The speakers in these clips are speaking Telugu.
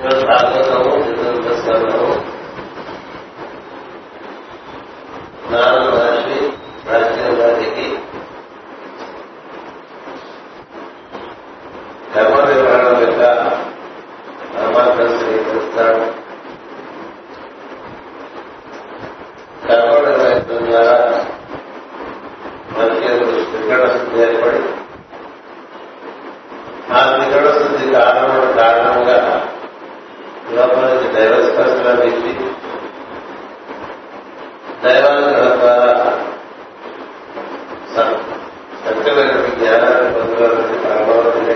భాగవతము చతుర్దశము నారద మహర్షి రాజకీయ గారికి కర్మ వివరణ యొక్క పరమాత్మ స్వీకరిస్తాడు కర్మ నిర్వహించడం ద్వారా మనకి త్రికరణ శుద్ధి ఏర్పడి ఆ త్రికరణ శుద్ధి కారణం కారణంగా లోపల నుంచి దైవస్పర్శ లభించి దైవానుగ్రహం ద్వారా సత్యమైన జ్ఞానాన్ని పొందడానికి పరమావధి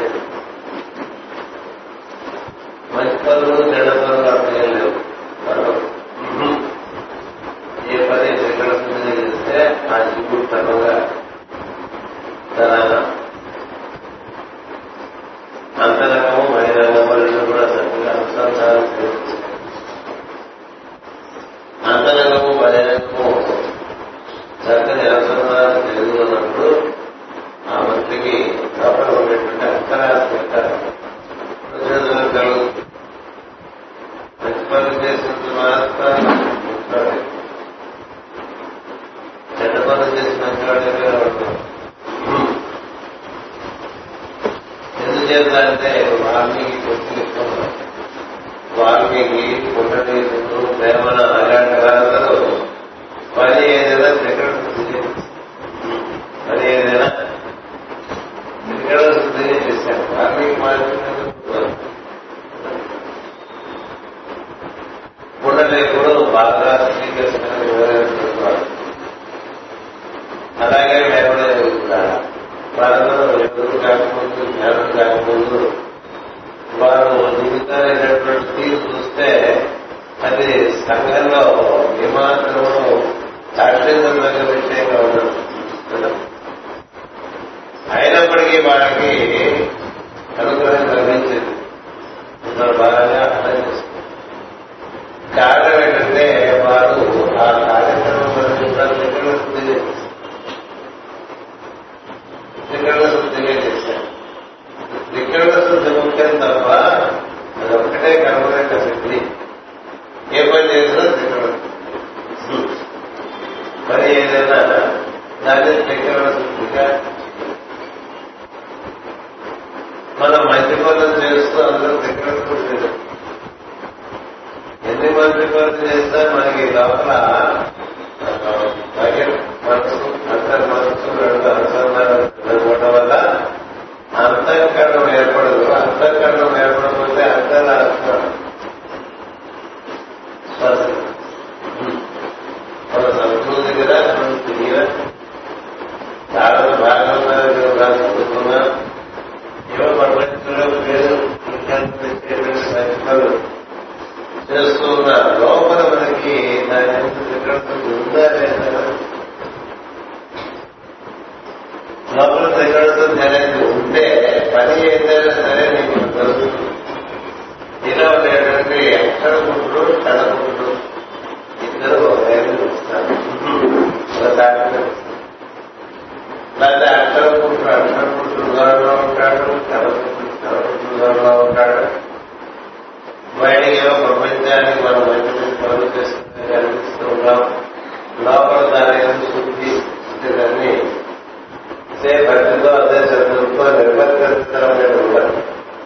మంచి పనులు చెడ్డ పనులు అర్థం లేవు మనం ఏ పని ఎక్కడ చేస్తే ఆ జీవుడు క్రమంగా తన అంతరంగము బహిరంగము రెండు కూడా చక్కగా అనుసంధానం చేస్తుంది అంతరంగము బహిరంగము చక్కని అనుసంధానం తెలుగుతున్నప్పుడు ఆ మంత్రికి లోపల ఉండేటువంటి అంతరాత్మక ప్రయోజనం కలుగుతుంది మంచి పనులు చేసినంత మాత్రం చెడ్డ పనులు చేసిన మంచివాడే ఉంటుంది ఎందుచేత అంటే వాల్మీకి గుర్తు వాల్మీకి పుట్టనీరు ప్రేమన అలాంటి వాళ్ళందరూ పని ఏదైనా త్రికరణ శుద్ధి పని ఏదైనా త్రికరణ శుద్ధి చేశారు వాల్మీకి మాత్రమే పుట్టనీకుడు బాగా స్వీకరించిన వివరించుకుంటున్నాడు అలాగే వేమదేవుడు కూడా వాళ్ళలో ఎదురు కాకముందు జ్ఞానం కాకముందు వారు జీవితాలైనటువంటి తీరు చూస్తే అది సంఘంలో ఏమాత్రము సాక్షించదగ్గ విషయంగా ఉండదు అయినప్పటికీ వాళ్ళకి అనుగ్రహం లభించింది ఇంత బాగా అర్థం చేస్తుంది కారణం ఏంటంటే వారు ఆ కార్యక్రమం దగ్గర త్రికరణ శుద్ధిగా చేశారు త్రికరణ శుద్ధి ముఖ్యం తప్ప అది ఒక్కటే కర్మలేక శుద్ధి ఏ పని చేసినా త్రికరణ పని ఏదైనా దాన్ని త్రికరణ శుద్ధిగా మనం మంచి పనులు చేస్తూ అందరూ త్రికరణ శుద్ధి ఎన్ని మంచి పనులు చేస్తే మనకి లోపల బయట మనసు అంతర్ మనసు రెండు అనుసంధానం ఉండడం వల్ల అంతఃకరణం ఏర్పడదు అంతఃకరణం ఏర్పడకపోతే అంతరాత్మ మన సంస్కృతి కదా మనం తిరిగిన చాలా భాగంగా చదువుకున్నా ఏవో ప్రపంచంలో పేరు సంస్థలు చేస్తున్న లోపల మనకి దాని ఇక్కడ ఉందా లేదా లోపల ప్రకటన అనేది ఉంటే పని ఏదైనా సరే నీకు దొరుకుతుంది ఇలా ఉండేటువంటి అక్షరపుత్రుడు క్షణపుత్రుడు ఇద్దరు వస్తారు లేకపోతే అక్షరపుత్రుడు అక్షరపుత్రుడు దూరంలో ఉంటాడు క్షణపుత్రుడు క్షణపుత్రుడు దూరంలో ఉంటాడు బయటికి ఏమో ప్రపంచానికి మనం మంచి మంచి పనులు చేస్తుంటే కనిపిస్తూ ఉన్నాం లోపల దాని శుద్ధి దాన్ని అదే భక్తితో అదే శ్రద్ధలతో నిర్వర్తించడం ఉండదు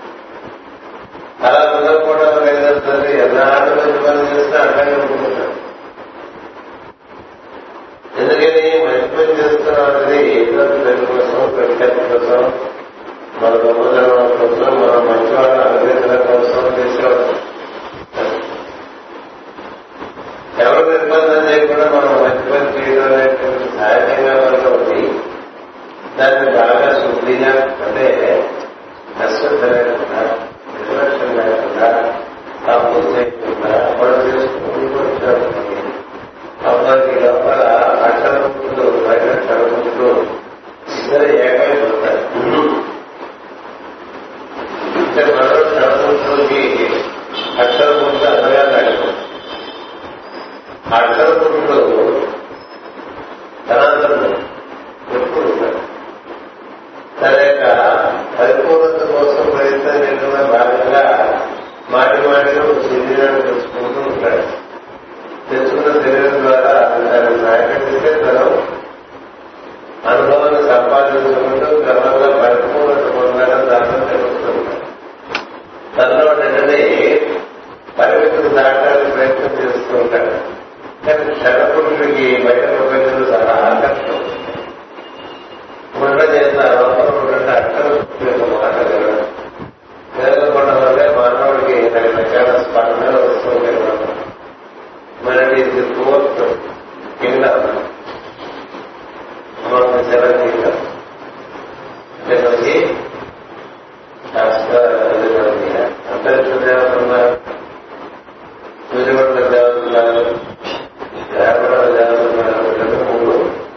అలా ఉండకపోవడం లేదంటే ఎన్నాళ్ళు మంచి పనులు చేస్తే అడ్డంగా ఉంటున్నాం ఎందుకని మంచి పని చేస్తున్నాం అనేది ఏదో పిల్లల కోసం ప్రఖ్యాతి కోసం మన గొప్పతనం కోసం మన మంచి వాళ్ళ అభివృద్ధి కోసం చేసేవాళ్ళం ఎవరు నిర్బంధం చేయకుండా మనం మంచి పని చేయడం అనేటువంటి సహజంగా మనలో ఉంది దాన్ని బాగా శుద్ధిగా అంటే అశ్రద్ధ లేకుండా నిర్లక్ష్యం లేకుండా తప్పు చేయకుండా అప్పుడు చేసుకుంటూ అబ్బాయికి లోపల అక్షరములు బయట క్షరములు ఇద్దరు ఏకమైపోతారు అంటే మనలో శరీరాన్ని తెచ్చుకుంటూ ఉంటాడు తెచ్చుకున్న శరీరం ద్వారా దాన్ని సహకరిస్తే తను అనుభవాన్ని సంపాదించుకుంటూ క్రమంగా పరిపూర్ణత పొందాలని దాన్ని తెలుస్తుంది తనలో ఉన్నటువంటి పరిమితిని దాటానికి ప్రయత్నం చేస్తూ ఉంటాడు కానీ క్షణపురుషుడికి బయట ప్రపంచంలో చాలా ఆకర్షణ ఉండ చేసిన లోపల ఉండే అక్షరం యొక్క మాట కదా జరగకుండా వల్లే మానవుడికి రకరకాల స్పందనలు వస్తూ ఉంటాయి మనకి ఇది fourth kingdom amount seven kingdom అంటే మనకి శాస్త్ర మనకి అంతరిక్ష దేవతలు ఉన్నారు సూర్యమండల దేవతలు ఉన్నారు గ్రహమండల దేవతలు ఉన్నారు రెండు మూడు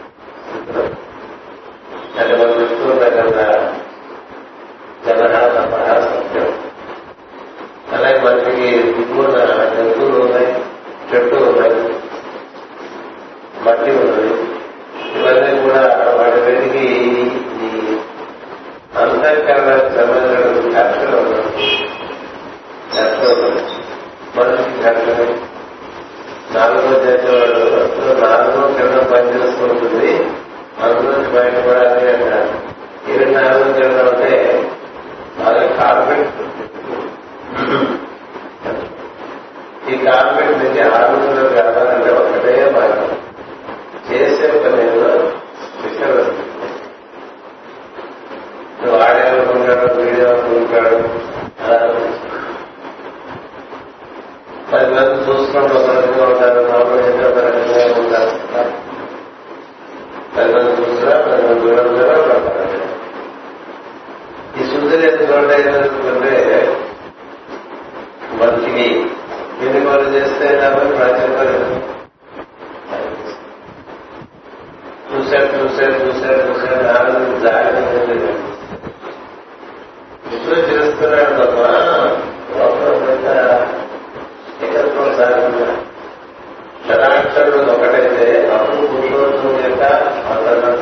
అంటే మనం చెప్తూ ఉంటాం కదా జనహ తపహ సత్యం అలాగే మనకి దిగువన జంతువులు ఉన్నాయి చెట్టు ఉన్నాయి మట్టి ఉన్నది ఇవన్నీ కూడా వాటి వెతికి ఈ అంతఃకరణ సంబంధించిన చర్చలు ఉన్నాయి చర్చలు ఉన్నాయి మనిషికి చర్చలు నాలుగో చేసేవాడు అసలు నాలుగో కిరణం పనిచేస్తుంటుంది అందులో బయటపడాలి అంటారు ఇరవై నాలుగో కిరణం అంటే బాగా కార్పెట్ ఈ కార్పెట్ నుంచి ఆరోగ్యంలోకి రావాలంటే ఒకటే మార్గం చేసే పనిలో విషయం నువ్వు ఆడేమనుకుంటాడు వీడేమనుకుంటాడు అలా పది మంది చూసుకుంటూ ఒక రకంగా ఉంటారు మామూలు అయితే ఒక రకంగా ఉంటారు పది మంది చూసినా పది మంది చూడకుండా ఒక రకంగా ఈ శుద్ధి లేని చోట ఏమవుతుందంటే మనిషికి ఎన్ని పనులు చేస్తే కాబట్టి ప్రాచుర్యం చూశాడు చూశాడు చూశాడు చూశాడు నాలుగు జాగ్రత్త ఇప్పుడు చేస్తున్నాడు తప్ప లోపల ఏకత్వం సాగుతున్నా శరాక్షరుడు ఒకటైతే అప్పుడు పురుషోత్వం యొక్క అంతర్గత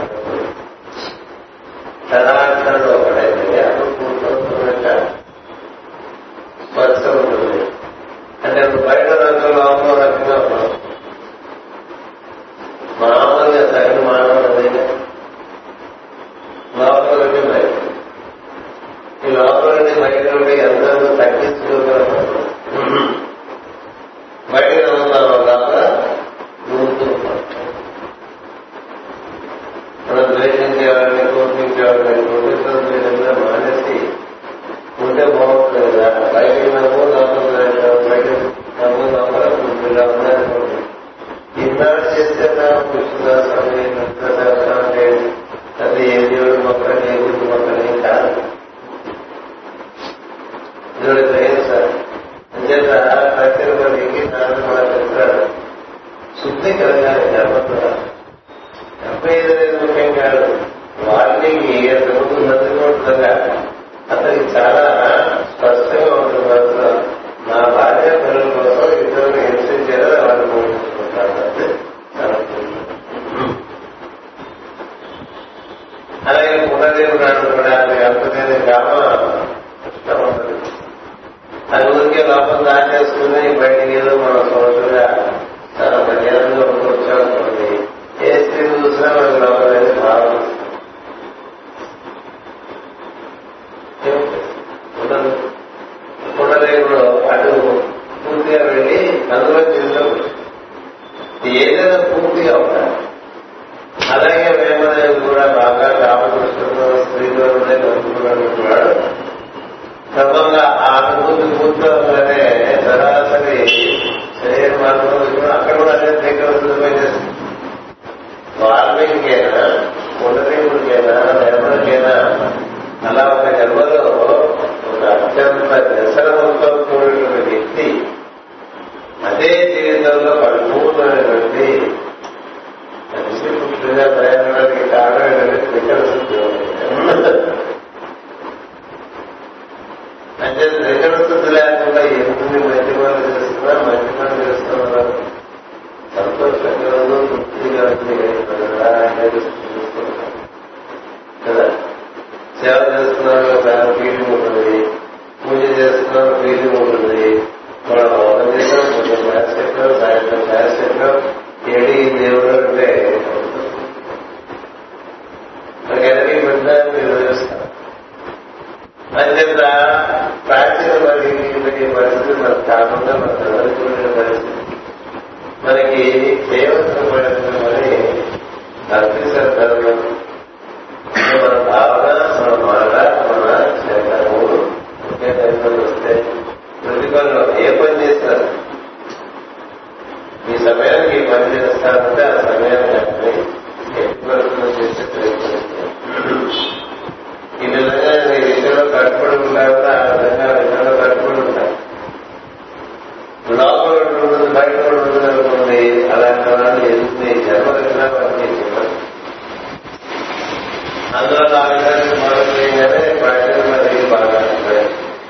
శరాక్షరుడు ఒకటైతే అప్పుడు పురుషోత్వం యొక్క స్పర్శ ఉంటుంది అంటే ఇప్పుడు బయట రంగం లోపల రకంగా ఉన్నాం మామూలుగా సగం మానవుడు లోపల నుండి బయట ఈ లోపల నుండి బయట నుండి ఎంతో తగ్గించుకోగలం బయట నమ్ముతాం లోపల నూరుతూ మనం ద్వేషించేవాడిని కోపించేవాడిని కోపించడం మానేసి ఉంటే బాగుంటుంది కదా బయట నవ్వు లోపల బయట నవ్వు లోపల ఇలా ఉన్నాయనుకోండి ఇన్నాడు చేస్తే కృష్ణదాస్వామి కృష్ణదాస్వామి అది ఏ దేవుడు మొక్కని ఏ ఊరి మొక్కని కాదు దేవుడి లేదు సార్ అంచేత ప్రతి ఒక్కరికి నాలుగు మాట చెప్తాడు శుద్ధి కలగాలి గర్భంతో డెబ్బై ఐదు లేదు ముఖ్యం కాదు వాల్మీకి తొమ్మిది నదుకుంటుండగా అతనికి చాలా స్పష్టంగా ఉంటుంది మనసులో నా భార్య పిల్లల కోసం ఇద్దరు హింసించారో వాళ్ళు పోషించుకుంటారు అలాగే పునర్దేవుడు కూడా ఎంతకైనా కామ ఇష్టం ఉంటుంది అది ఊరికే లోపల దాచేసుకుని బయటికి ఏదో మనం సోషల్గా చాలా మధ్యాహ్నంగా వచ్చామనుకోండి ఏ స్త్రీని చూసినా మనకి లోపల భావం ఉండదు పునర్దేవుడు అటు పూర్తిగా వెళ్ళి అందులో చిన్న ఏదైనా పూర్తిగా ఉంటారు అలాగే వేమదేవి కూడా బాగా కామకృష్ణుడు స్త్రీలో ఉండే కలుపుకున్నాడు క్రమంగా ఆ అనుభూతి పూర్తవగానే సరాసరి శరీర మార్గంలో కూడా అక్కడ కూడా అదే దగ్గర వాల్మీకికైనా పునరేవుడికైనా వేమడికైనా అలా ఒక జన్మలో ఒక అత్యంత వ్యసనంతో కూడినటువంటి వ్యక్తి అదే జీవితంలో పరిపూర్ణమైనటువంటి పుష్టిగా తయారవడానికి కారణం ఏంటంటే అంటే త్రికరణ శుద్ధి లేకుండా ఎన్ని మంచి పనులు చేస్తున్నా మంచి పనులు చేస్తున్నా సంతోషంగా తృప్తిగా కదా సేవ చేస్తున్నారు దాని ఫీలింగ్ ఉంటుంది పూజ చేస్తున్నారు ఫీలింగ్ ఉంటుంది మనం ఈ పరిస్థితి మనకు కాకుండా మన అందరికీ ఉండే పరిస్థితి మనకి చేయవలసిన పని అర్పిస్తారు ధర్మం మన భావన మన మాట మన చేత మూడు ఒకే టైంలో వస్తే ప్రతిఫలం ఏ పని చేస్తారు ఈ సమయానికి ఈ పని చేస్తారంటే ఆ సమయాన్ని అన్ని ఎట్టి వరకు చేసే ప్రయత్నం ఈ విధంగా నీ విషయంలో కట్టుబడి ఉంటారు ఆ విధంగా విషయంలో కట్టుబడి ఉంటారు లోపల ఉంటుంది బయట ఉంటుంది అనుకోండి అలాంటి వాళ్ళు ఎందుకు నీ జన్మ విధంగా పనిచేసేవారు అందులో నా విధానికి మొదలుగానే బయట మరి బాగా ఉంటాయి.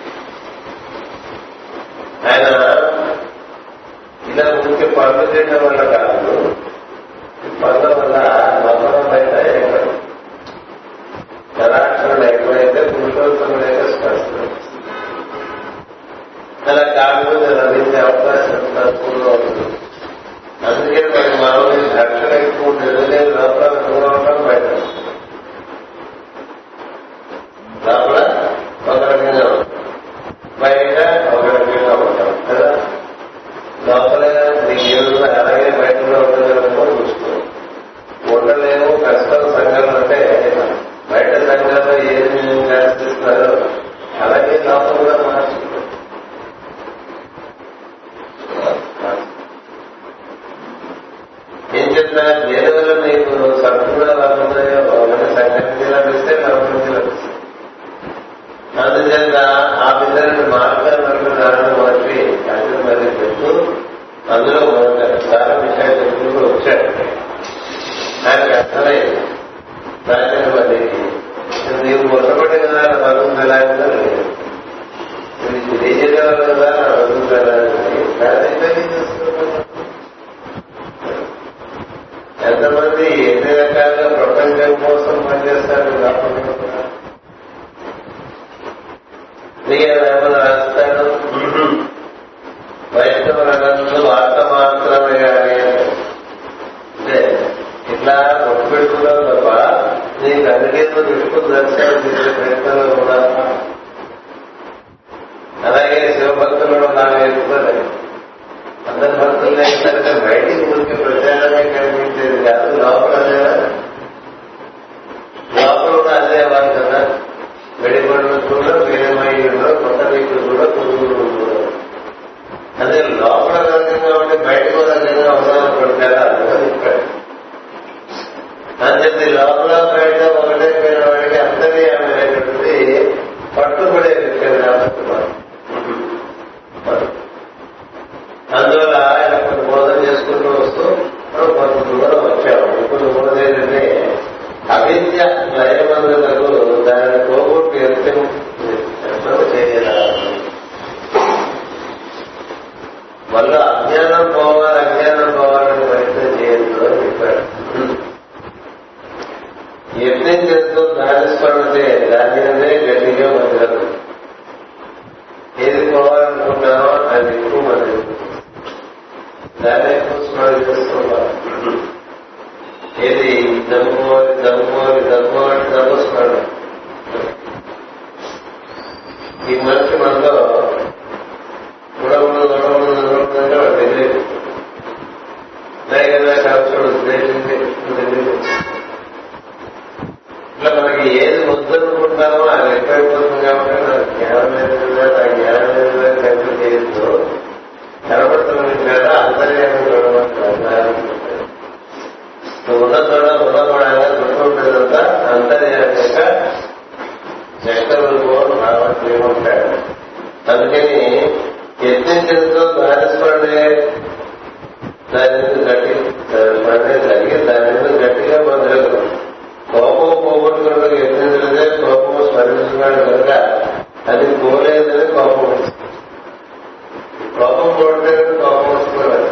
ఆయన ఇలా ఊరికి పనులు చేయడం వల్ల కాదు ఈ పనుల వల్ల మొత్తం బయట ఎక్కడ జలాక్షరులు ఎక్కువైతే పురుషోత్తములు అయితే స్పష్టం అలా కాకపోతే లభించే అవకాశం తక్కువగా ఉంటుంది అందుకే మరి మామూలు రక్షణ ఎక్కువ ఉంటుంది లోపల ఎక్కువగా ఉండడం బయట లోపల ఒక రకంగా ఉంటాం బయట ఒక రకంగా ఉంటాం కదా లోపల నీకు ఏదో అలాగే బయట ఉండలేమో చూసుకో ఉండలేము కష్టం సంఘటన అంటే బయట సంఘంలో ఏది మేము చేస్తున్నారో అలాగే లోపల కూడా మార్చుకో ఏం చెప్పినా దేని వల్ల నీకు సత్తుగా లభిస్తాయో అవన్నీ సంఘటన లభిస్తే లభించి లభిస్తాయి అందుచేత ఆ విధంగా మార్గాలు వరకు దాన్ని మార్చి అది మరి చెప్తూ అందులో మనకు చాలా విషయాలు చెప్పుకుంటూ వచ్చాడు ఆయనకి అర్థమైంది దాన్ని మరి నీవు మొట్టమొదటి కదా నా భగవంతు ఎలా ఉందో లేదు నీకు తెలియజేయగలరు కదా నా భగవంతు ఎలా ఉంది దాన్ని ఇబ్బంది చేస్తున్నావు. ఎంతమంది ఎన్ని రకాలుగా ప్రపంచం కోసం పనిచేస్తారు కాకుండా ఏమైనా రాస్తాడు వైష్ణవ రంగంలో వార్త మాత్రమే కానీ అంటే ఇట్లా ఒట్టు పెట్టుకున్నావు తప్ప నీకు అందుకేదో విష్ణు దర్శనం చేసే ప్రయత్నంలో కూడా అలాగే శివభక్తులు కూడా నాకు ఎక్కువలేదు అందరి భక్తులు ఏంటంటే బయటికి ఊరికి ప్రచారమే కనిపించేది కాదు లోపల అదే లోపల కూడా అదే అవ్వాలి కదా వెడిపడులు కూడా వీరమయ్యుడు కొత్త వ్యక్తులు కూడా పురుగులు కూడా అదే లోపల రకంగా ఉంటే బయట కూడా రకంగా ఉండాలనుకుంటారా అందుకని చెప్పాడు అంతే లోపల బయట ఒకటే పేరు వాడికి అందరి అనేటువంటి పట్టుబడే విషయం రాస్తున్నాడు అందువల్ల ఆయన కొన్ని బోధన చేసుకుంటూ వస్తూ మనం కొంత దూరం వచ్చాము ఇప్పుడు బోధన ఏంటంటే అవిద్య లయమందులకు దానిని పోగొట్టు ఎత్తం చేయరా వల్ల అజ్ఞానం పోవాలి అజ్ఞానం పోవాలని ప్రయత్నం చేయొద్దు అని చెప్పాడు యత్నం చేస్తూ దాని స్మరణతే దాని మీదనే గట్టిగా మధ్యలో ఏది పోవాలనుకుంటామో అది ఎక్కువ మంది దాన్ని ఎక్కువ స్మరణ చేస్తున్నారు ఏది దమ్ముకోవాలి దమ్ముకోవాలి దమ్ముకోవాలి దమ్ము స్మరణ ఈ మనిషి మనలో ఉడవుడు ఉడవుడు ఉడవుడు వాడు తెలియదు లేకపోతే కలుసుడు ఉద్దేశించి తెలియదు ఇట్లా మనకి ఏది వద్దనుకుంటామో అది ఎక్కువైపోతుంది కాబట్టి నాకు జ్ఞానం లేదు నా జ్ఞానం లేదు కనుక చేయొద్దు కనబడుతున్న కదా అంతర్యాన్ని చూడమంటారు నువ్వు ఉన్న చోట ఉన్నపడంగా చుట్టుకుంటుందంతా అంతర్యాన్ని యొక్క చక్రవల్పో భావన ఉంటాడు అందుకని యత్నించడంతో దాని స్మరణే దాని మీద గట్టి స్మరణే జరిగి దాని మీద గట్టిగా మొదలదు కోపం పోగొట్టుకున్నట్టు యత్నించలేదే కోపం స్మరించుకున్నాడు కనుక అది పోలేదని కోపం వస్తుంది కోపం పోవట్లేదు కోపం వస్తున్నది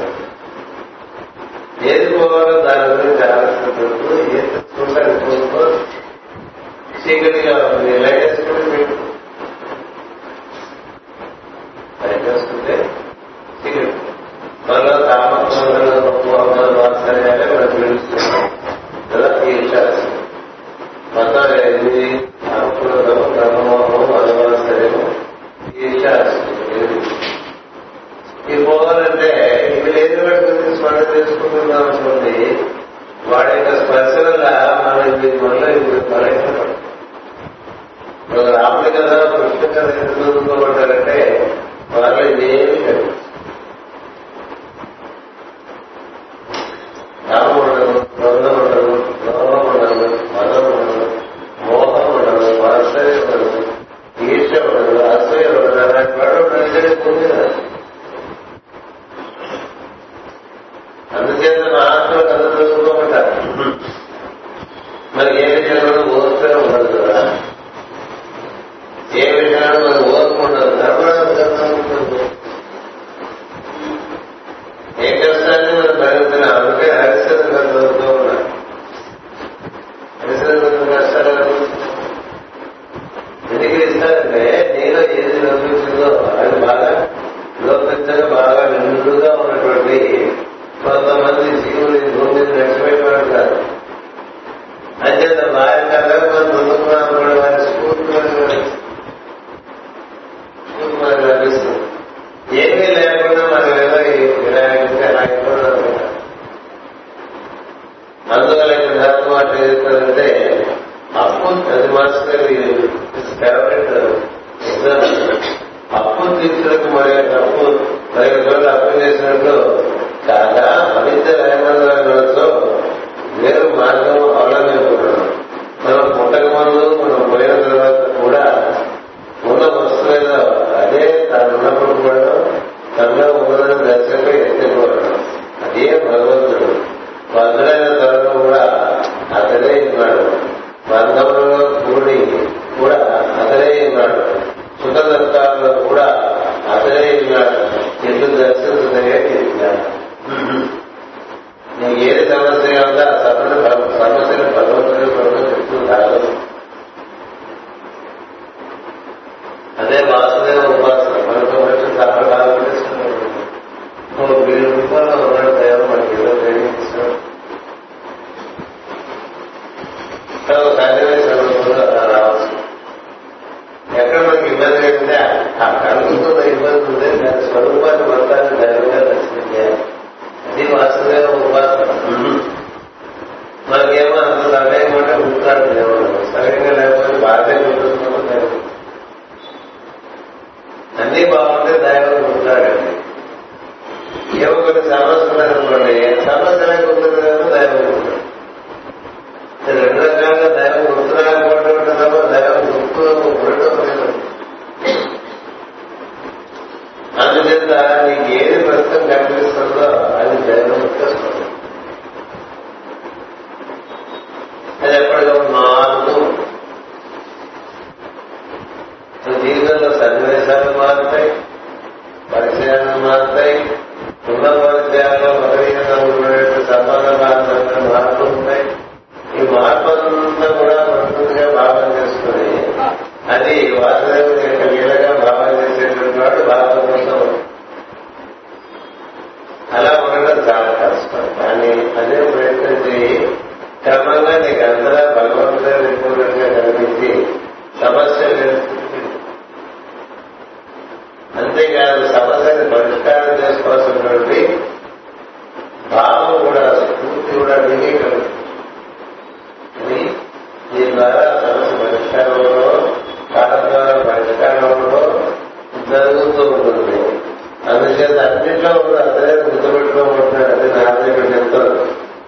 ఏది పోవాలో దాని గురించి ఆలోచించదు ఏది తెచ్చుకుంటే అది పోతుందో చీకటిగా ఉంది లైట్ వేసుకుంటే మీకు లైట్ వేసుకుంటే చీకటి మనలో కామక్రోధ వాత్సర్యాలే మనం పిలుస్తున్నాం కదా ఈ విషయాలు మొత్తం ఎనిమిది అక్రోధము క్రమమోహము అనువాత్సర్యము ఈ విషయాలు తెలుసుకుంటున్నాం అనుకోండి వాడి యొక్క స్పర్శ వల్ల మనం ఇది వల్ల ఇది బలహీనపడతాం ఇప్పుడు రాముడి కథ కృష్ణ కథ ఎందుకు చదువుకోమంటారంటే వాళ్ళు ఇదేమి లేదు రాముడు ఉండదు ద్వంద్వం ఉండదు లోభం ఉండదు మదం ఉండదు మోహం ఉండదు వాత్సల్యం ఉండదు ఈర్ష ఉండదు అసూయ ఉండదు అలాంటి వాడు నడిచే ఉంది కదా అందుచేత మహాత్ములు కథ చదువుకోమంటారు మరి ఏ విషయంలో ఓర్పే ఉండదు కదా ఏ విషయంలో మరి ఓర్పు ఉండదు ధర్మరాజు కథ ఉంటుంది ఏ కష్టాన్ని మనం భరిస్తున్నా అందుకే హరిశ్చంద్ర కథ చదువుతూ ఉన్నాం హరిశ్చంద్ర కష్టాలు ఎందుకు ఇస్తారంటే నీలో ఏది లోపించిందో అది బాగా లోపించగా బాగా నిండుగా ఉన్నటువంటి కొంతమంది జీవులు ఈ భూమి మీద నడిచిపోయేవాడు కాదు అంచేత వారి కథలు మనం చదువుకున్నప్పుడు వారి స్ఫూర్తి మనకు స్ఫూర్తి మనకు లభిస్తుంది ఏమీ లేకుండా మనం ఏదో ఈ వినాయకుడికి అలా అయిపోవడం అందువల్ల ఇక్కడ ధర్మం అట్లా చేస్తారంటే అప్పు అది మాస్టర్ ఫేవరెట్ ఎగ్జాంపుల్ అప్పు తీర్చడానికి మరి అప్పు మరి రోజులు అప్పు చేసినట్టు కాగా అవిద్య లేనంలో వేరు మార్గం అవలంబించుకుంటున్నాం మనం పుట్టక ముందు మనం పోయిన తర్వాత కూడా ఉన్న వస్తువు ఏదో అదే తాను ఉన్నప్పుడు కూడా తనలో ఉన్నదని దశపై ఎత్తిపోవడం అదే భగవంతుడు భద్రైన తరుణం కూడా అతడే ఉన్నాడు బంధంలో కూడి కూడా అతడే ఉన్నాడు సుఖ దుఃఖాల్లో కూడా అతడే ఉన్నాడు ఎట్లు దర్శించదగే తెలిసినాడు నీకు ఏది సమస్య ఉందో ఆ సమస్య సమస్యను భగవంతుడి కొరకు చెప్తూ కాదు అదే వాసుదేవ ఉపాసన మనకు మనిషి చాలా బాగా ఓ వీళ్ళ రూపంలో ఉన్నాడు దైవం మనకి ఏదో ట్రైనింగ్ ఇస్తాడు సన్నివేశంలో అలా రావచ్చు ఎక్కడ మనకి ఇబ్బంది ఏంటంటే ఆ కలుగుతున్న ఇబ్బంది ఉంటే దాని స్వరూపాన్ని మొత్తాన్ని దైవంగా దర్శనం చేయాలి అది వాసుదేవ ఉపాసన మనకేమో అంత సమయం అంటే ఉంటాడు దేవుడు సరిగ్గా లేకపోతే బాగా చూపిస్తున్నాము దేవుడు అన్ని బాగుంటే దైవం ఉంటాడండి ఏమో కొన్ని సమస్యలు అనుకోండి సమస్య లేకపోతే దైవం ఉంటాడు రెండు రకాలుగా దైవం గుర్తురాకపోవడం ఉంటుందమ్మా దైవం గుర్తు ఉండటం లేదు అందుచేత నీకు ఏది ప్రస్తుతం కనిపిస్తుందో అది దైవం యొక్క స్వరం అది ఎప్పటికప్పుడు మారుతూ ఉంటుంది. జీవితంలో సన్నివేశాలు మారుతాయి పరిచయాలు మారుతాయి ఉన్న పరిచయాల్లో బలహీనంగా ఉన్నటువంటి సంబంధ మార్పులు మార్పు ఉంటాయి ఈ మార్పులంతా కూడా మనసుగా భావన చేసుకుని అది వాసుదేవుని యొక్క లీలగా భావన చేసేటువంటి వాడు భాగవతంలో అలా ఉండడం చాలా కష్టం కానీ అదే ప్రయత్నం చేయి క్రమంగా నీకు అంతలా భగవంతుడే విపూర్ణంగా కనిపించి సమస్య అంతేకాదు సమస్యని పరిష్కారం చేసుకోవాల్సినటువంటి భావం కూడా స్ఫూర్తి కూడా నీకే కలుగుతుంది ఇది దీని ద్వారా సమస్య పరిష్కారంలో కాలం ద్వారా పరిష్కారంలో జరుగుతూ ఉంటుంది అందుచేత అన్నింటిలో కూడా అదే గుర్తుపెట్టుకోబడుతున్నాడు అది నా దగ్గర చెప్తాను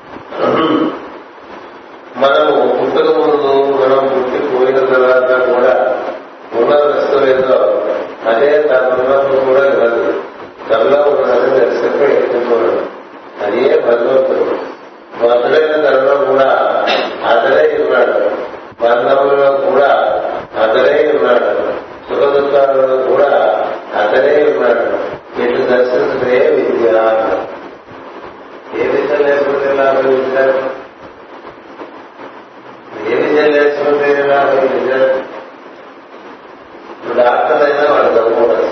మనము పుట్టక ముందు మనం పుట్టి పోయిన తర్వాత కూడా ఉన్న వస్తువు ఏదో అదే తన ఉన్నప్పుడు కూడా కాదు తనలో ఉన్నది దర్శకు ఎత్తుకోవడం అదే భగవంతుడు భద్రైన తనలో కూడా అతడే ఉన్నాడు బంధంలో కూడా అతడే ఉన్నాడు సుఖ దుఃఖాలలో కూడా అతడే ఉన్నాడు ఇటు దర్శించే విద్య ఏ విద్య లేకపోతే లాభం విద్య ఏ విద్య లేకపోతే లాభం విద్య ఇప్పుడు డాక్టర్ అయినా వాడు చదువుకోవచ్చు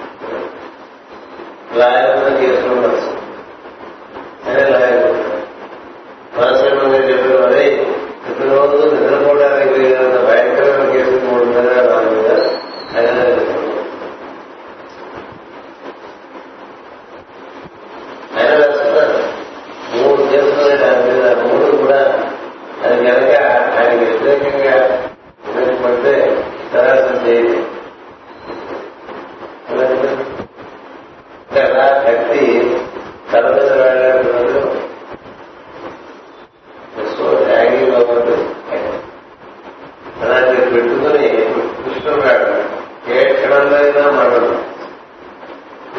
లాయర్ కూడా కేసులు ఉండొచ్చు అదే లాయర్ మనసులో చెప్పిన మరి ప్రతిరోజు నిద్రపోవడానికి వీలైనంత భయంకరమైన కేసులు మూడు మీద నాలుగు మీద ఆయన ఆయన వేస్తున్నారు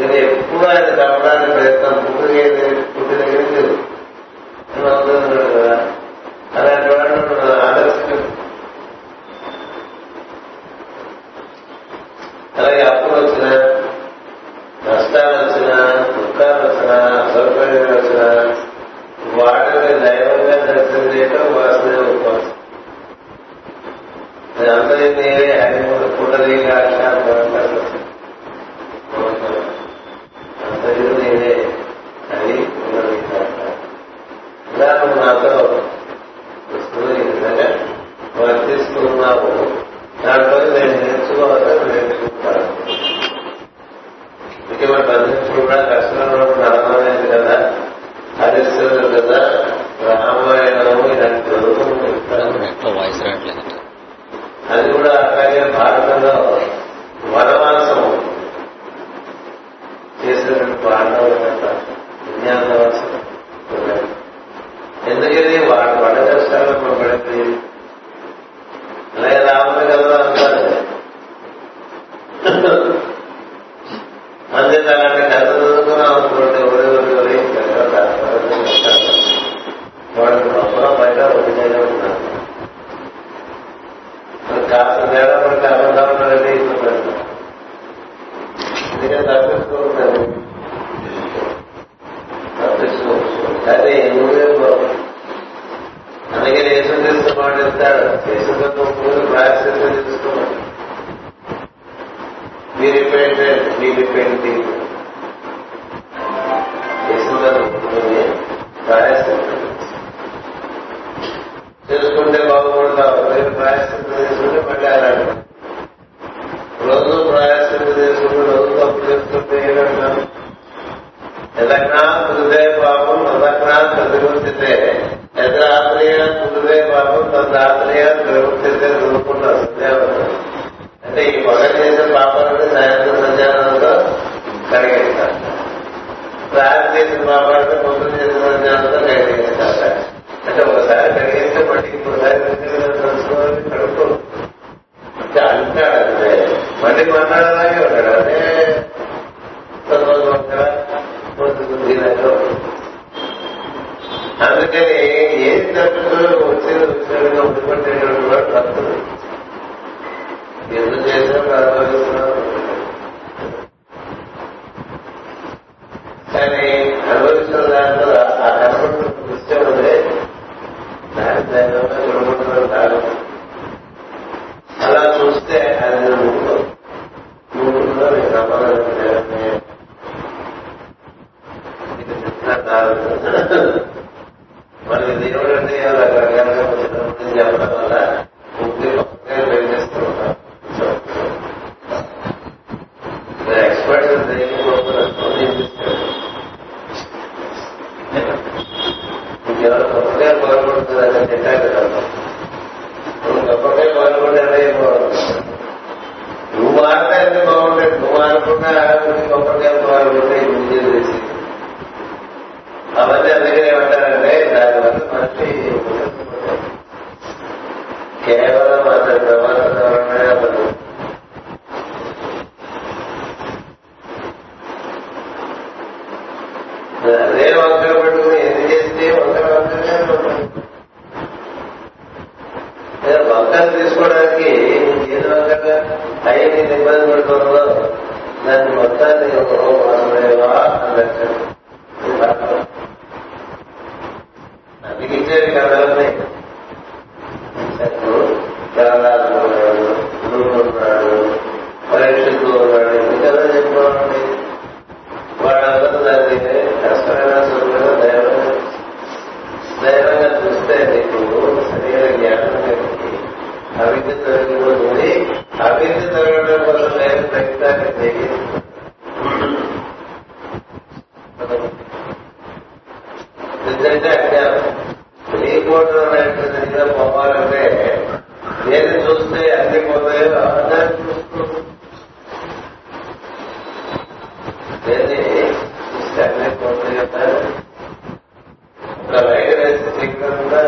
నేను ఎప్పుడు ఆయన చంపడానికి ప్రయత్నం పుట్టిన పుట్టిన దగ్గర లేదు అవుతున్నాడు కదా అలాంటి వాడు ఆదర్శం అలాగే అప్పులు వచ్చిన నష్టాలు వచ్చినా దుఃఖాలు వచ్చినా అసౌకర్యాలు వచ్చినా వాటిని దైవంగా దర్శనం చేయటం వాసనే ఉపవాసం అందరి నేనే ఆయన పుట్టది అందరి నేనే అని ఉన్నది ఇలా నువ్వు నాతో వస్తుంది ఈ విధంగా వర్తిస్తున్నావు దాంట్లో నేను నేర్చుకోవాలి నేర్చుకుంటాను అందుకే మన బంధించుడు కూడా కష్టంలో నడవలేదు కదా హరిశ్చంద్రుడు కదా రామాయణము ఇలాంటి చదువుకుంటూ ఎట్లా వాయిస్ రావట్లేదు అది కూడా అలాగే భారతంలో వనవాసం చేసినటువంటి పాండవుల యొక్క విజ్ఞానవాసం ఎందుకని వాడు పడ్డ కష్టాలు మనం పడింది అలాగే రాముడు కదా అంటారు అంతే అలాంటి కథ చదువుకున్నాం అనుకోండి ఎవరెవరు వాడు లోపల బయట ఒడిగానే ఉన్నారు మరి కాస్త తేడా పడితే అబద్ధం ఉన్నారంటే ఇష్టపడతారు అందుకని తప్పించుకోవచ్చు తప్పించుకోవచ్చు కానీ నువ్వే బాగు అందుకని యేసు క్రీస్తు మాట్లాడతాడు యేసుతో ముందు ప్రాయశ్చిత్తం చేసుకోవాలి మీ రిపెంటెంట్ మీ రిపెంటింగ్ యేసుతో ముందు ప్రాయశ్చిత్తం చేసుకుంటే బాగుపడతావు మీరు ప్రాయశ్చిత్తం చేసుకుంటే మళ్ళీ అలాంటి రోజు ప్రాయశ్చిత్తం చేసుకుంటే రోజు తప్పు చేసుకుంటే ఏంటంటాం ఎదక్నా కుదురే పాపం అదక్నా ప్రతివర్తితే ఎదరాత్రియ కుదురే పాపం తదాత్రియ ప్రవర్తితే చదువుకున్నారు దేవతలు అంటే ఈ పగలు చేసే పాపాలని సాయంత్రం సంధ్యానంలో కడిగేస్తారు రాత్రి చేసిన పాపాలని పొద్దున చేసిన సంధ్యానంలో కడిగేస్తారు అంటే ఒకసారి కడిగేస్తే మళ్ళీ ఇంకోసారి తెలుసుకోవాలి కడుపు అంటాడు అంతే మళ్ళీ మాట్లాడలాగే ఉంటాడు అదే అందుకని ఏది తప్పుతో వచ్చేది వచ్చినట్టుగా ఉండిపట్టేటువంటి వాడు భక్తుడు ఎందుకు చేసినా అనుభవిస్తున్నాడు కానీ అనుభవిస్తున్న దాంట్లో ఆ కనపడుతున్న దృశ్యం ఉంది దాని దైవంగా చూడబడుతున్న కాదు అలా చూస్తే అది నువ్వు నువ్వులో నీకు నమ్మకం మనకి దేవుడు అంటే రకరకాలుగా వచ్చినప్పుడు చెప్పడం వల్ల ముక్తి పక్కనే ప్రయత్నిస్తూ ఉంటాం ఎక్స్పర్ట్స్ ఇంకెవరు కొత్తగా పాల్గొంటున్నారని చెప్పారు కదా నువ్వు గొప్పగా పాల్గొంటే నువ్వు మాట్లాడితే బాగుంటుంది నువ్వు మారకుండా గొప్పగా పాల్గొంటే ముందు చేసి అవన్నీ అందుకని ఏమంటారంటే దానివల్ల మనిషి కేవలం అతని ప్రవర్తన అతను అదే వంకర పట్టుకుని ఎన్ని చేస్తే వంకర వంకరనే ఉంటుంది వంకర తీసుకోవడానికి ఏది వంకరగా అయ్యి నేను ఇబ్బంది పడుతుందో దాన్ని మొత్తాన్ని ఒక మాసమేవా అన్నట్టు అందుకు ఇచ్చేది కథలన్నీ కేరళలో ఉన్నాడు గురువు ఉన్నాడు పరీక్షకు ఉన్నాడు ఇది కదా చెప్పుకోవాలండి వాళ్ళందరూ దాన్ని కష్టమైన సుఖంగా దైవంగా దైవంగా చూస్తే నీకు సరైన జ్ఞానం కలిగి అవిద్య తొలగిపోతుంది అవిద్య తొలగడం కోసం నేను ప్రయత్నాన్ని చేయి ఎందుకంటే అజ్ఞానం తెలియకపోవడం అనేటువంటి నిజం పోవాలంటే ఏది చూస్తే అన్ని పోతాయో దాన్ని చూస్తూ ఏది చూస్తే అన్ని పోతాయో ఒక లైట్ వేసి చీకటిగా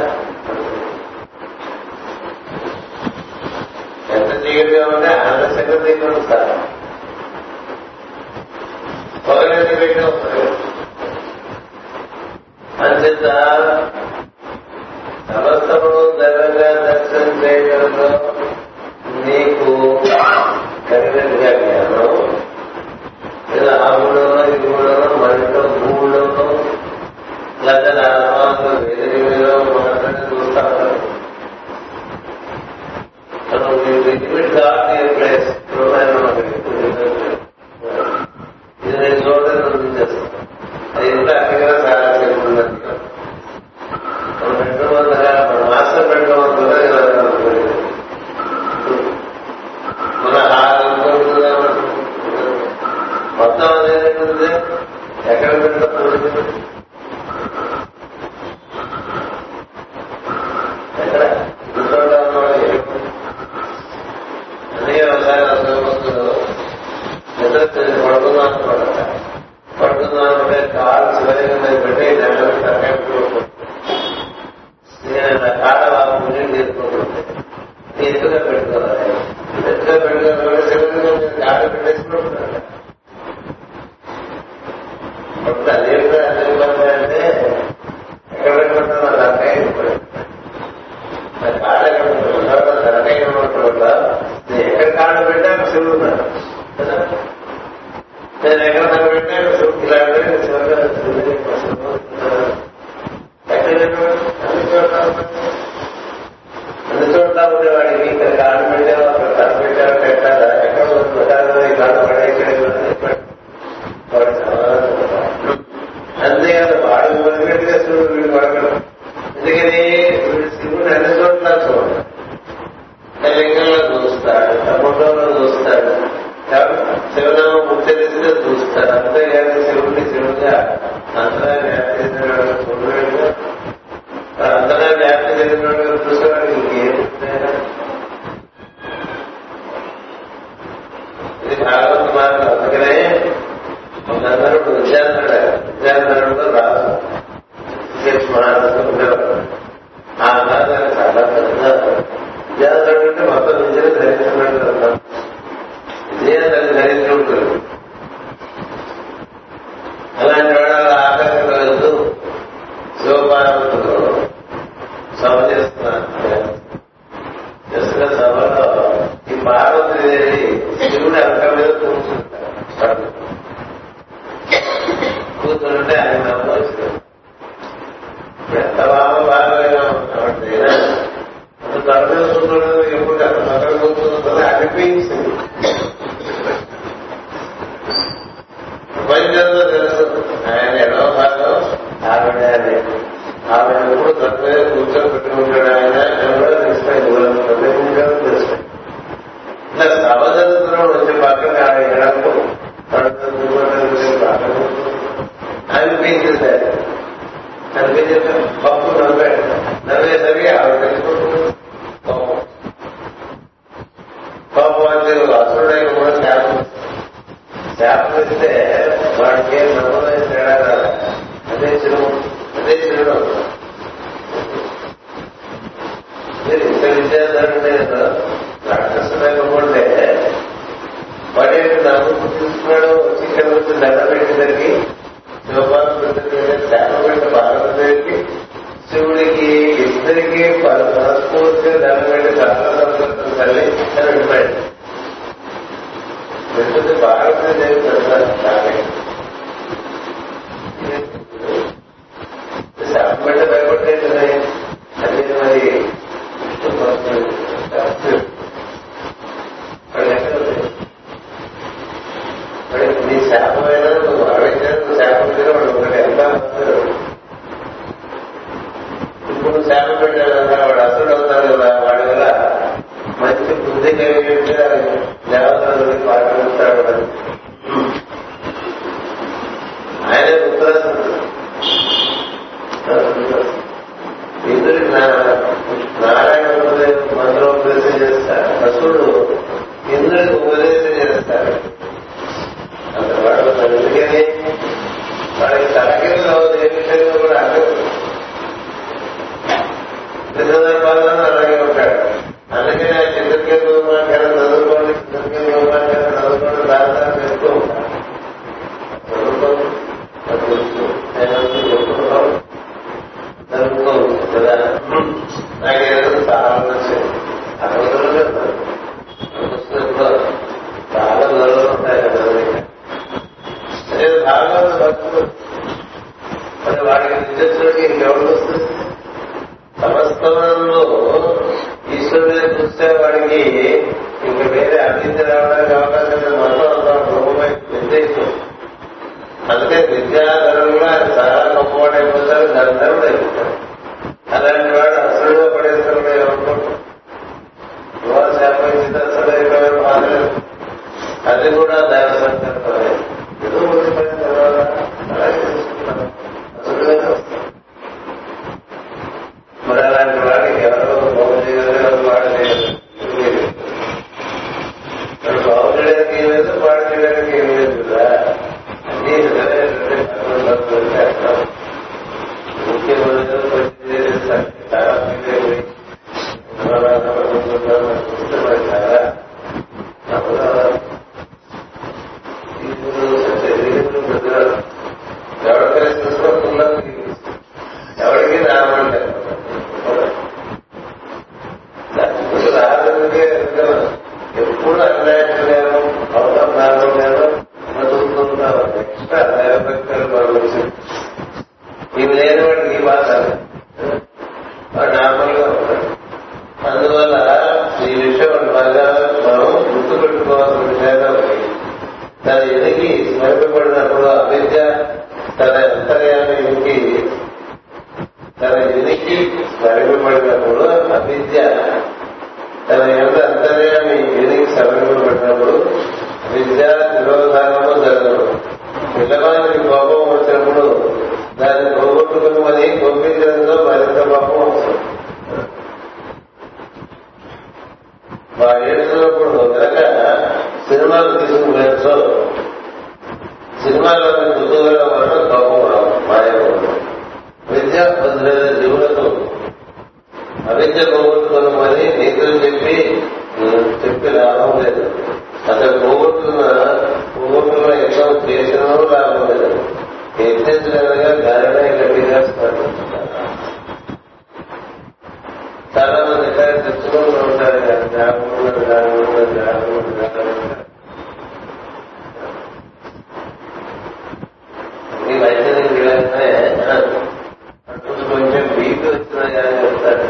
ఎంత చీకటిగా ఉంటే అంత చక్కటి చీకటి సార్ కనిపెట్టే వస్తుంది అంచేత సమస్తము దైవంగా దర్శనం చేయడంలో నీకు కలిగినట్టుగా జ్ఞానం లేదా ఆ గుణంలో ఈ గుణంలో మనిలో భూములలో లేదా నామాలు వేదికలో మాత్రమే చూస్తా ఉంటారు ప్లేస్ ఇది నేను చూడలేదు చేస్తాను అది ఇంట్లో అక్కడ చాలా సేపు ఉన్నది మనం పెట్టమంతగా మన మాస్టర్ పెట్టమంతగా మన హారంగా మొత్తం అదేంటుంది ఎక్కడ పెట్టకూడదు ఎక్కడ ఇంట్లో అన్ని ఒకసారి అర్థమవుతుందో నిద్ర పడుకున్నాను పడక పడుకున్నాను అంటే కాలు చివరిగా మీద పెట్టి నెలలో నేను కాడ పుణ్యం చేసుకుంటుంటే ఎత్తుగా పెట్టుకోవాలి ఎత్తుగా పెట్టుకోవాలి చివరిగా మీరు కాడ పెట్టేసుకుంటున్నాను అప్పుడు అదే అదే పని అంటే ఎక్కడ పెట్టుకుంటున్నా తనకాయ కాడ ఎక్కడ పెట్టుకుంటారు తనకాయ ఏమంటున్నా ఎక్కడ కాడ పెట్టాక శివుడు ఉన్నాడు కదా నేను ఎక్కడ తన పెట్టాక శివుడు ఇలా అంటే చివరిగా ఎక్కడ అన్ని చోట్ల అన్ని చోట్ల ఉండేవాడికి ఇక్కడ కాడు పెట్టావు అక్కడ తన పెట్టావు పెట్టాలా ఎక్కడ పెట్టాలో ఈ కాడ పడే ఇక్కడ అంతేకాదు వాడు మొదలుపెట్టిగా శివుడు వీడు పడగలడు ఎందుకని వీడు శివుడు అన్ని చోట్ల చూడాలి లింగంలో చూస్తాడు ఫోటోలో చూస్తాడు శివనామం ముచ్చరిస్తే చూస్తాడు అంతేగాని శివుడిని శివుడిగా అంతగా వ్యాప్తి చెందిన చూడలేడు అంతగా వ్యాప్తి చెందిన చూసేవాడు ఇంకేం ఇది భాగవత మార్గం అందుకనే ఒకరు విద్యాధరుడు విద్యాధరుడు రాజు మహారాజు ఉండేవాడు ఆ కాలానికి చాలా పెద్ద విద్యాధరుడు అంటే మొత్తం విద్యను ధరిస్తున్నాడు కదా విజయాన్ని ధరించుకుంటూ అలాంటి వాడు ఆకర్షణ వెళ్తూ శివపార్వతులు సభ చేస్తున్నారు చేస్తున్న సభలో ఈ పార్వతి దేవి శివుడి అంక మీద కూర్చుంటారు కూర్చుంటే ఆయన నమ్మవలసింది ఎంత బాగా బాగా ఉంటామంటే తరగతి కూర్చోవడం ఎప్పుడు అక్కడ కూర్చుంటుందో అనిపించింది ప్రపంచంలో తెలుసు ఆయన ఎడవ భాగం ఆవిడ అని ఆవిడ ఎప్పుడు తప్పే కూర్చొని పెట్టుకుంటాడు ఆయన అని కూడా తెలుస్తాయి ప్రపంచంగా తెలుస్తాయి ఇంకా సవదత్రం వచ్చే పక్కన ఆవిడ ఎడకు పడుతుంది పక్కన అనిపించింది అనిపించింది పప్పు నవ్వాడు నవ్వేసరికి ఆవిడ తెలుసుకుంటుంది పాపం అంటే అసురుడైన కూడా శాపం శాపం ఇస్తే వాడికి ఏం నమ్మలేదు తేడా రాదు అదే చిరుము అదే చిరుడు మీరు ఇంత విద్యార్థులంటే రాక్షసుడైనప్పుడే వాడి నమ్ము తీసుకున్నాడు వచ్చి ఇక్కడ వచ్చి దండ పెట్టేసరికి శివపాలు పెట్టేసరికి శాపం పెట్టిన పార్వతీదేవికి శివుడికి ఇద్దరికి మనస్ఫూర్తిగా దండ పెట్టి చాలా సంతోషం తల్లి అని అడిగాడు ఎందుకంటే భారతదేశం పెడతారు కానీ శాపం పెట్ట భయపడలేదు అదే మరి మరి నీ శాపమైనా నువ్వు ఆవిడ శాపం మీద వాడు ఒకటి ఎంత ఇప్పుడు శాపం పెట్టాడన్నా వాడు అసలు అవుతాడు కదా వాడి వల్ల మంచి బుద్ధి కలిగి దేవతలు పాటిస్తాడు ఆయన ఉత్తర ఇంద్రుడి నారాయణ మంత్రోపదేశం చేస్తాడు అసుడు ఇంద్రుడికి ఉపదేశం చేస్తాడు అంత వాడు అందుకని వాడికి తరగతిలో ఏ విషయంలో కూడా అర్థం సందర్భాల్లో అలాగే ఉంటాడు అందుకనే ఆ చంద్రకే రూపాంకరణ చదువుకోండి చంద్రకే రూపాంకరణ చదువుకోండి దాదాపు చేస్తూ ఉంటాడు చదువుకోండి భాగవత భక్తుడు మరి వాడికి నిజస్సుడికి ఇంకెవరు వస్తుంది సమస్తమంలో ఈశ్వరుడే చూస్తే వాడికి ఇంక వేరే అభివృద్ధి రావడానికి అవకాశం లేదు మొత్తం అంతా రూపమై నిర్దేశం అందుకే విద్యాధరులుగా ఆయన చాలా గొప్పవాడైపోతారు ధరుడు అయిపోతారు అలాంటి వాడు అసలుగా పడేస్తాడు ఏమనుకుంటాం యువ శాపించింది అసలు అయిపోయాడు మాత్రం అది కూడా దైవ సంకల్పమే ఏదో ఉండిపోయిన తర్వాత అలాగే చేసుకుంటాం అసలుగానే వస్తాం మరి అలాంటి వాడికి ఎవరో బాగు చేయగలిగారు వాడు లేదు మరి బాగు చేయడానికి ఏం లేదు పాడు చేయడానికి ఏం లేదు కదా అన్ని నిజమైనటువంటి భగవంతుడు చేస్తాం ముఖ్యమైన చాలా ఎవరికైనా చూసుకుంటున్నా ఎవరికి రావండి రాదంటే ఎప్పుడు అన్యాయం అవసరం రాకుండా బతుకుతుంటారు ఎక్స్ట్రా దైవభక్తులు వాళ్ళు ఇవి లేని వాడికి ఈ బాధ వాడు నార్మల్గా ఉంటాడు అందువల్ల ఈ విషయం బాగా మనం గుర్తుపెట్టుకోవాల్సిన విషయాలు ఉన్నాయి. తన ఎదిగి స్మరింపబడినప్పుడు అవిద్య తన అంతర్యానికి తన ఎదిగి స్మరింపబడినప్పుడు అవిద్య తన యొక్క అంతర్యాన్ని ఎదిగి స్మరింపబడినప్పుడు విద్య తిరోధానము జరగదు పిల్లవానికి కోపం వచ్చినప్పుడు దాన్ని పోగొట్టుకుని కోపించడంతో మరింత కోపం వస్తుంది మా ఏడుస్తున్నప్పుడు కనుక సినిమాలు తీసుకునేసో సినిమాలోని కుతూహలం వలన కోపం రావు మాయము విద్య పొందిన జీవులకు అవిద్య పోగొట్టుకోమని నీతులు చెప్పి చెప్పి లాభం లేదు అసలు పోగొట్టుకున్న పోగొట్టుకున్న యజ్ఞం చేసినా లాభం లేదు యజ్ఞించడానికి గాలినే గట్టిగా స్పందించున్నారు చాలా మంది ఇక్కడ తెచ్చుకుంటూ ఉంటారు కదా జాగ్రత్త జాగ్రత్త జాగ్రత్త జాగ్రత్త ఈ వైద్యునికి వెళ్ళగానే అప్పుడు కొంచెం బీపీ వచ్చినా కానీ చెప్తారు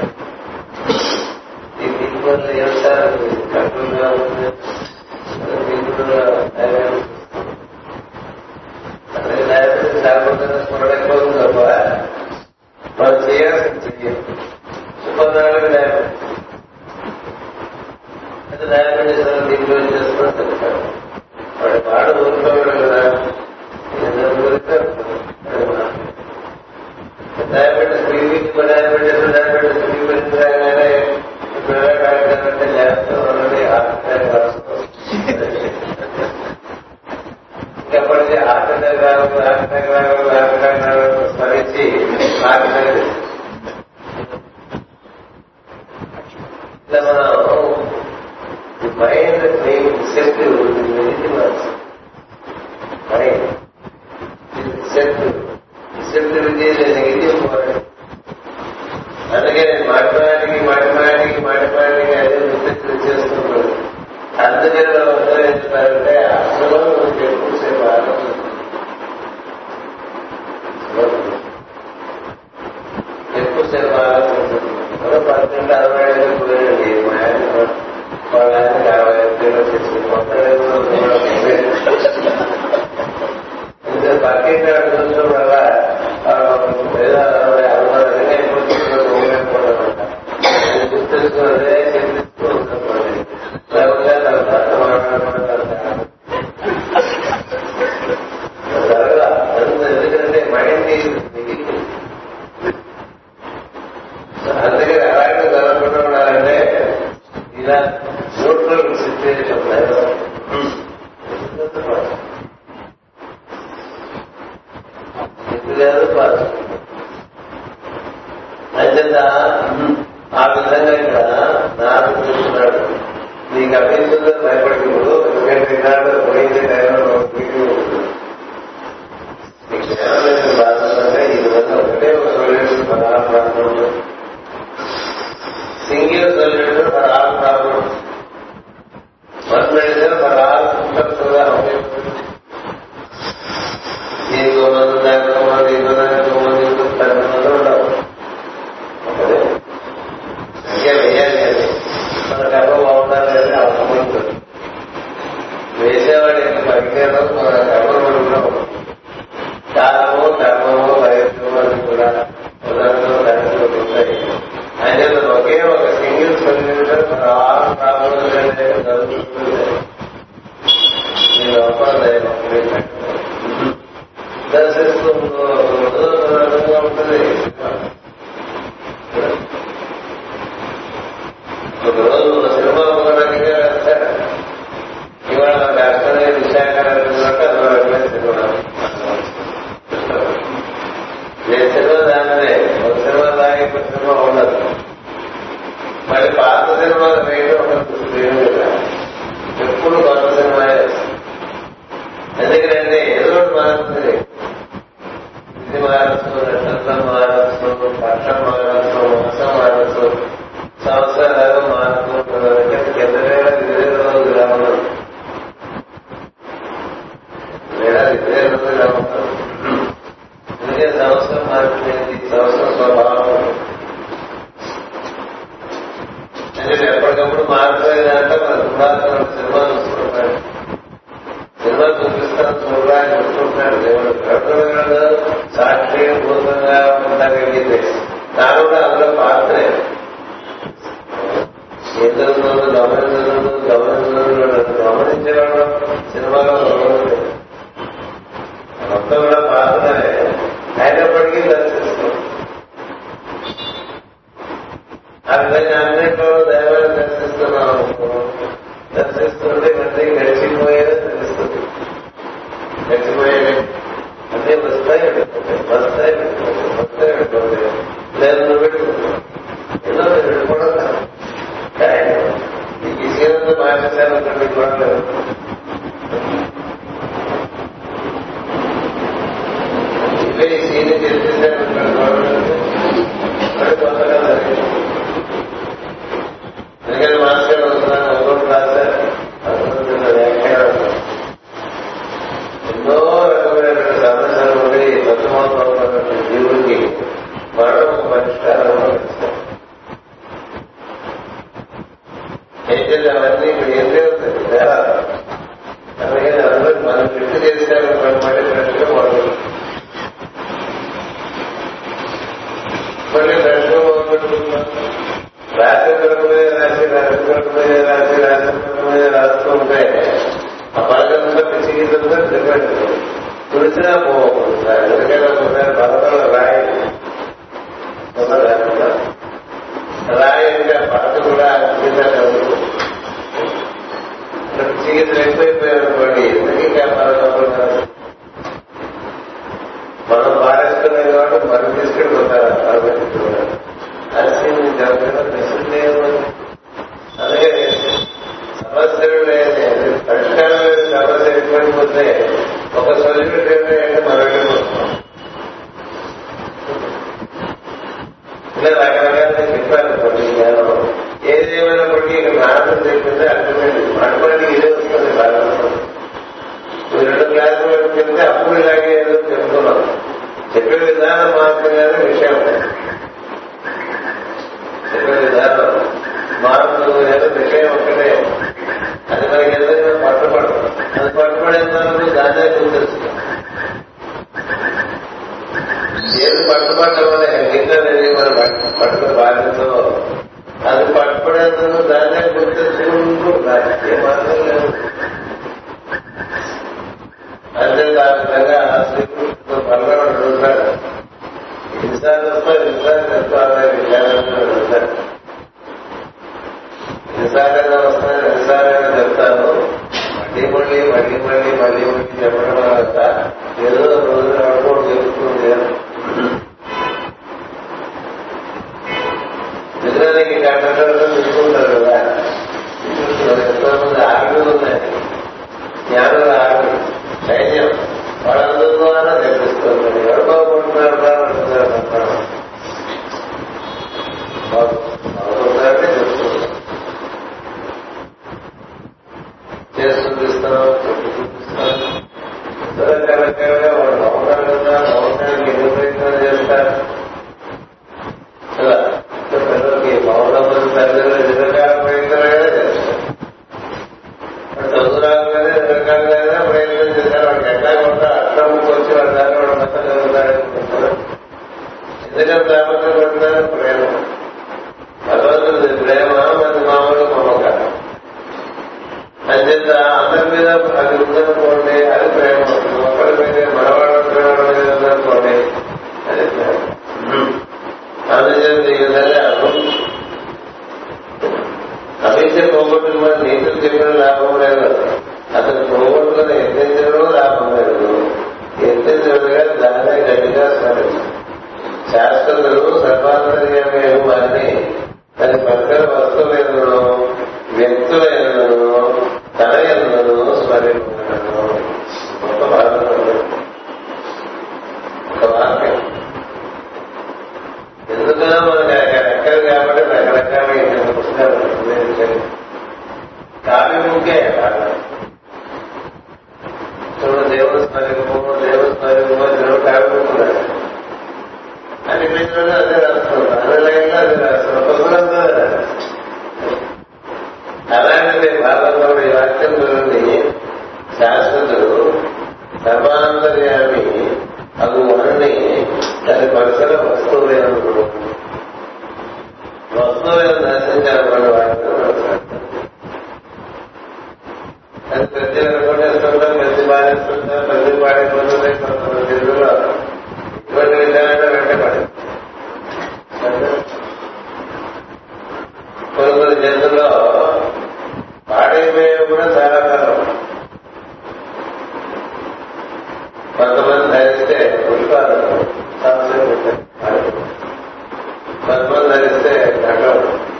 ఈ బీపీ వల్ల ఏమంటారు కంట్రోల్గా ఉంది బీపీలో అదే డయాబెటీస్ లేకపోతే చూడలేకపోతుంది తప్ప మనం చేయాల్సింది చెయ్యాలి సుపర్ణాలకు డయాబెటీస్ అయితే డయాబెటీస్ దీంట్లో చేసుకుని చెప్తారు వాడి పాట ఊరుకోవడం కదా diabetes BP diabetes diabetes BP రాగానే అంటే లేకపోతే హార్ట్ అటాక్ ఇంకప్పటికీ హార్ట్ అటాక్ రావు హార్ట్ అటాక్ రావు హార్ట్ అటాక్ రావు స్మరించి హార్ట్ అటాక్ ఇట్లా మనం mind receptive mind receptive receptivity negative అందుకే నేను మాటిమాటికి మాటిమాటికి మాటిమాటికి అదే వృత్తి చేస్తున్నాను అందుకే అందరూ ఏం చెప్తారంటే అసలు ఎక్కువసేపు ఆలోచన ఎక్కువసేపు ఆలోచించారు పన్నెండు అరవై ఐదు పోయండి మా ఆయన వాళ్ళ ఆయనకి అరవై ఐదు చేసి మొత్తం బకెట్ చూసిన వల్ల ఏదో అరవై అరవై విధంగా అయిపోతుంది గుర్తిస్తున్నదే చెల్లిస్తూ ఉంటుంది లేకపోతే తన భర్త మాట్లాడమంటారు జరగదా ఎందుకంటే మైండ్ అందుకే అలాగే జరగకుండా ఉండాలంటే ఇలా న్యూట్రల్ సిచ్యువేషన్ లేదు పాస్ అంచేత ఆ విధంగా ఇక్కడ నాకు చూస్తున్నాడు నీకు అభివృద్ధిలో భయపడినప్పుడు ఎందుకంటే ఇన్నాళ్ళు పోయింది టైంలో నీకు జ్ఞానం బాధంటే ఈ విధంగా ఒకటే ఒక solution for all problem single solution for all problem one medicine for all దర్శిస్తూ అనుభవంగా ఉంటుంది ఒక రోజు ఒక సినిమా అవ్వడానికి వెళ్తారు ఇవాళ మనకు అక్కడే విశాఖ అందులో సినిమా ఏ సినిమా దానిదే ఒక సినిమా దాని ఒక సినిమా ఉండదు మరి పాత సినిమాలు వేయడం ఒక స్క్రీన్ మీద ఎప్పుడు కొత్త సినిమా ఎందుకంటే ఏదో ఒకటి మారుతుంది ఇది మారచ్చు నక్షత్రం మారచ్చు పక్షం మారచ్చు మాసం మారచ్చు సంవత్సరాలు మారుతుంటున్నారు కింద వేళ ఇదే రోజు రావడం వేళ ఇదే రోజు రావడం అందుకే సంవత్సరం మారుతుంది సంవత్సరం స్వభావం అంటే ఎప్పటికప్పుడు మారిపోయేదంటే మన పురాతన సినిమా చూసుకుంటాడు సినిమా చూపిస్తాను చూడరా అని చెప్పుకుంటున్నాడు దేవుడు ప్రకటన సాక్షి భూతంగా ఉండగలిగితే నాకు కూడా అందులో పాత్రే ఏం జరుగుతుందో గమనించదు గమనించదు గమనించేవాడు సినిమాలో ఉండదు. మొత్తం కూడా పాత్రనే అయినప్పటికీ దర్శిస్తాం ఆ విధంగా అన్నింటిలో దైవాన్ని దర్శిస్తున్నాం అనుకో. దర్శిస్తుంటే మళ్ళీ గడిచిపోయేదే తెలుస్తుంది గడిచిపోయేది అన్నీ వస్తాయి వెళ్ళిపోతాయి వస్తాయి వెళ్ళిపోతాయి వస్తాయి వెళ్ళిపోతాయి లేదు నువ్వు పెట్టుకుంటావు ఏదో మీరు పెట్టుకోవడం ఈ సీనంతో మార్చేసాను కూడా లేదు ఇవే ఈ సీన్ చేసేసాను మరి కొత్తగా జరిగింది ఎందుకంటే మాస్టర్ వస్తున్నాను ఒక్కొక్కటి రాశారు అద్భుతమైన వ్యాఖ్యానం ఎన్నో రకమైనటువంటి సమస్యలు ఉండి బతుమవుతున్నటువంటి జీవుడికి మరణం ఒక పరిష్కారం ఇస్తారు అయితే అవన్నీ ఇప్పుడు ఏం జరుగుతుంది తేడా అలాగే అందరూ మనం చెట్టు చేశారు మళ్ళీ ఫ్రెష్గా మొదలు మళ్ళీ ఫ్రెష్గా మొదలుపెట్టుకుంటున్నాం రాత్రి కొరకు మీద రాసి రాత్రి కొరకు మీద రాసి రాత్రి కొరకు మీద రాస్తూ ఉంటే ఆ పలకంతా పిచ్చి గీతంతో డిపెండ్ తుడిచినా పోకుండా ఎందుకంటే ఒకసారి పలకలు రాయి ఒక లేకుండా రాయి అంటే ఆ పలక కూడా గీత పిచ్చి గీతలు ఎక్కువైపోయారు అనుకోండి ఎందుకు ఇంకా పలకపోయినారు మనం పారేస్తున్నాం కాబట్టి మనం తీసుకెళ్ళిపోతారు ఆ పలక అలసింది జరుగుతున్న ప్రశ్న అలాగే సమస్యలు లేని పరిష్కారం లేని సమస్య ఎక్కువైపోతే ఒక సొల్యూషన్ ఏంటంటే మనం వెళ్ళిపోతున్నాం ఇలా రకరకాలుగా చెప్పారు కొన్ని జ్ఞానం ఏదేమైనప్పటికీ ఇక నాటం చెప్పింది అర్థమైంది మాట్లాడి ఇదే వస్తుంది బాగా ఈ రెండు క్లాసులు చెప్తే అప్పుడు ఇలాగే ఏదో చెప్తున్నాం చెప్పే విధానం మాత్రమే విషయం చెప్పే విధానం మారుతుంది లేదా విషయం ఒకటే అది మనకి ఏదైనా పట్టుబడదు అది పట్టుబడేందుకు దాన్నే చూపిస్తుంది ఏది పట్టుబడటం వల్ల ఇంకా అనేది మనం పట్టుకు బాధ్యతో అది పట్టుబడేందుకు దాన్నే గుర్తించుకుంటూ ఉండాలి ఏ మార్గం లేదు అంటే ఆ విధంగా శ్రీకృష్ణుడు పల్లవాడు అడుగుతాడు ఎన్నిసార్లు వస్తా ఎన్నిసార్లు చెప్తారు విచారంగా అడుగుతాడు ఎన్నిసార్లైనా వస్తాను ఎన్నిసార్లైనా చెప్తాను మళ్ళీ మళ్ళీ మళ్ళీ మళ్ళీ మళ్ళీ మళ్ళీ చెప్పడం వల్ల ఏదో రోజు అనుకోవడం జరుగుతుంది నిజానికి కట్టడం తీసుకుంటారు కదా ఎంతో మంది ఆర్మీలు ఉన్నాయి జ్ఞానులు ఆర్మీ సైన్యం వాళ్ళందరి ద్వారా తెప్పిస్తుంది ఎవరు బాగుంటున్నారు బాగుంటున్నారు బాగుంటారంటే చెప్తున్నారు చేసి చూపిస్తాం చెప్పి చూపిస్తాం రకరకాలుగా వాళ్ళు బాగుంటారు కదా బాగుంటానికి ఎన్ని ప్రయత్నాలు చేస్తారు కదా పిల్లలకి బాగుండమని తల్లిదండ్రులు ఎన్ని రకాల ప్రయత్నాలైనా చేస్తారు చదువు రాగానే రకరకాలుగా ప్రయత్నం చేశారు వాడికి ఎట్లా కొంత అర్థంకి వచ్చి వాడి దాకా వాడు మొత్తం చదువుతాడు ఎందుకంటే దాపత్రం పడతారు ప్రేమ భగవంతుడి ప్రేమ మన మామూలు మమకారం అంచేత అందరి మీద అది ఉందనుకోండి అది ప్రేమ ఒకరి మీద మనవాళ్ళ ప్రేమ దగ్గరగా దాన్ని గట్టిగా స్మరించాలి శాస్త్రులు సర్వాంతర్యాన్ని వారిని దాని పరిసర వస్తువులను వ్యక్తులను తన ఎందును స్మరించను గొప్ప బాధపడదు ఒక వాక్యం ఎందుకన్నా మనకి ఎక్కడ కాబట్టి రకరకాల ఎన్ని పుస్తకాలు ఉపయోగించాలి కావ్య ముఖ్య చూడు దేవుడు స్మరింపు దేవుడు స్మరింపు దేవుడు కావ్య ముక్కున్నాడు అని మీరు అదే రాస్తున్నారు అదే లైన్లో అదే రాస్తున్నారు పుస్తకంతో అలాంటిది భాగంలో ఈ వాక్యం గురించి శాశ్వతుడు సర్వాంతర్యామి అగు వారిని దాని పరిసర వస్తువులను వస్తువులను దర్శించాలన్న వాటిని అది ప్రతి అనుకుంటేస్తుంటాం ప్రతి పాడేస్తుంటాం ప్రతి పాడేస్తుంటే కొంతమంది తెలుగులో ఇటువంటి విధానంలో వెంటబడి కొన్ని కొన్ని జంతువుల్లో పాడైపోయేవి కూడా చాలా కాలం కొంతమంది ధరిస్తే పుష్పాలు సంవత్సరం కొంతమంది ధరిస్తే ఘటం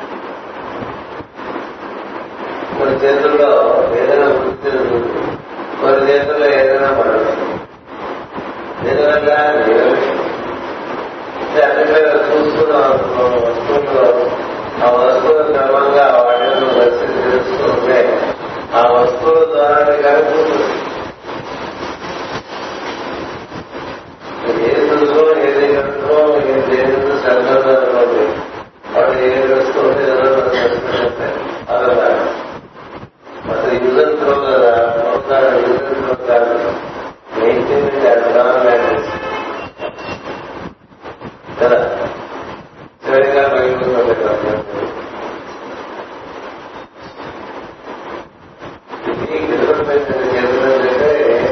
కొన్ని చేతుల్లో ఏదైనా వృత్తి ఉంటుంది కొన్ని చేతుల్లో ఏదైనా పడదు ఎందువల్ల అన్ని చూస్తున్న వస్తువుల్లో ఆ వస్తువుల క్రమంగా వాటిని దర్శనం చేస్తూ ఉంటే ఆ వస్తువుల ద్వారా కానీ ఏది చూసుకో ఏది కనుక్కో ఏది దేని సందర్భం అనుకోండి వాడు ఏది వస్తుంది అలా అసలు యూజర్ త్రో కదా ఒకసారి యూజర్ త్రో కాదు మెయింటైన్ అడ్వాన్స్ కదా సరిగా బయటకు ఇది గిరిపై చేతులంటే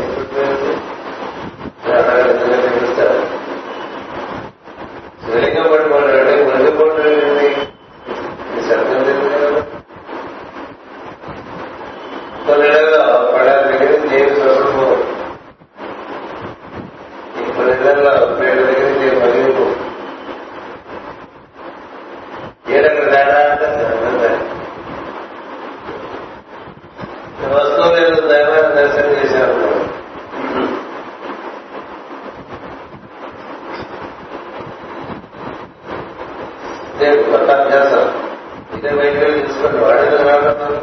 తెలుస్తారు సరిగా పడిపోయాడు మండిపోతాడండి శబ్దం తెలియదు కొన్నిళ్ళలో పడాలి దగ్గర నేను చదువుకో కొన్నిళ్ళలో పేడ దగ్గర నేను మగిలిపో ఏడక్కడ తేడా అంటే వస్తువు లేదు దైవాన్ని దర్శనం చేశాను కొత్త అభ్యాసం ఇదే బయట తీసుకోండి వాడిన రావడం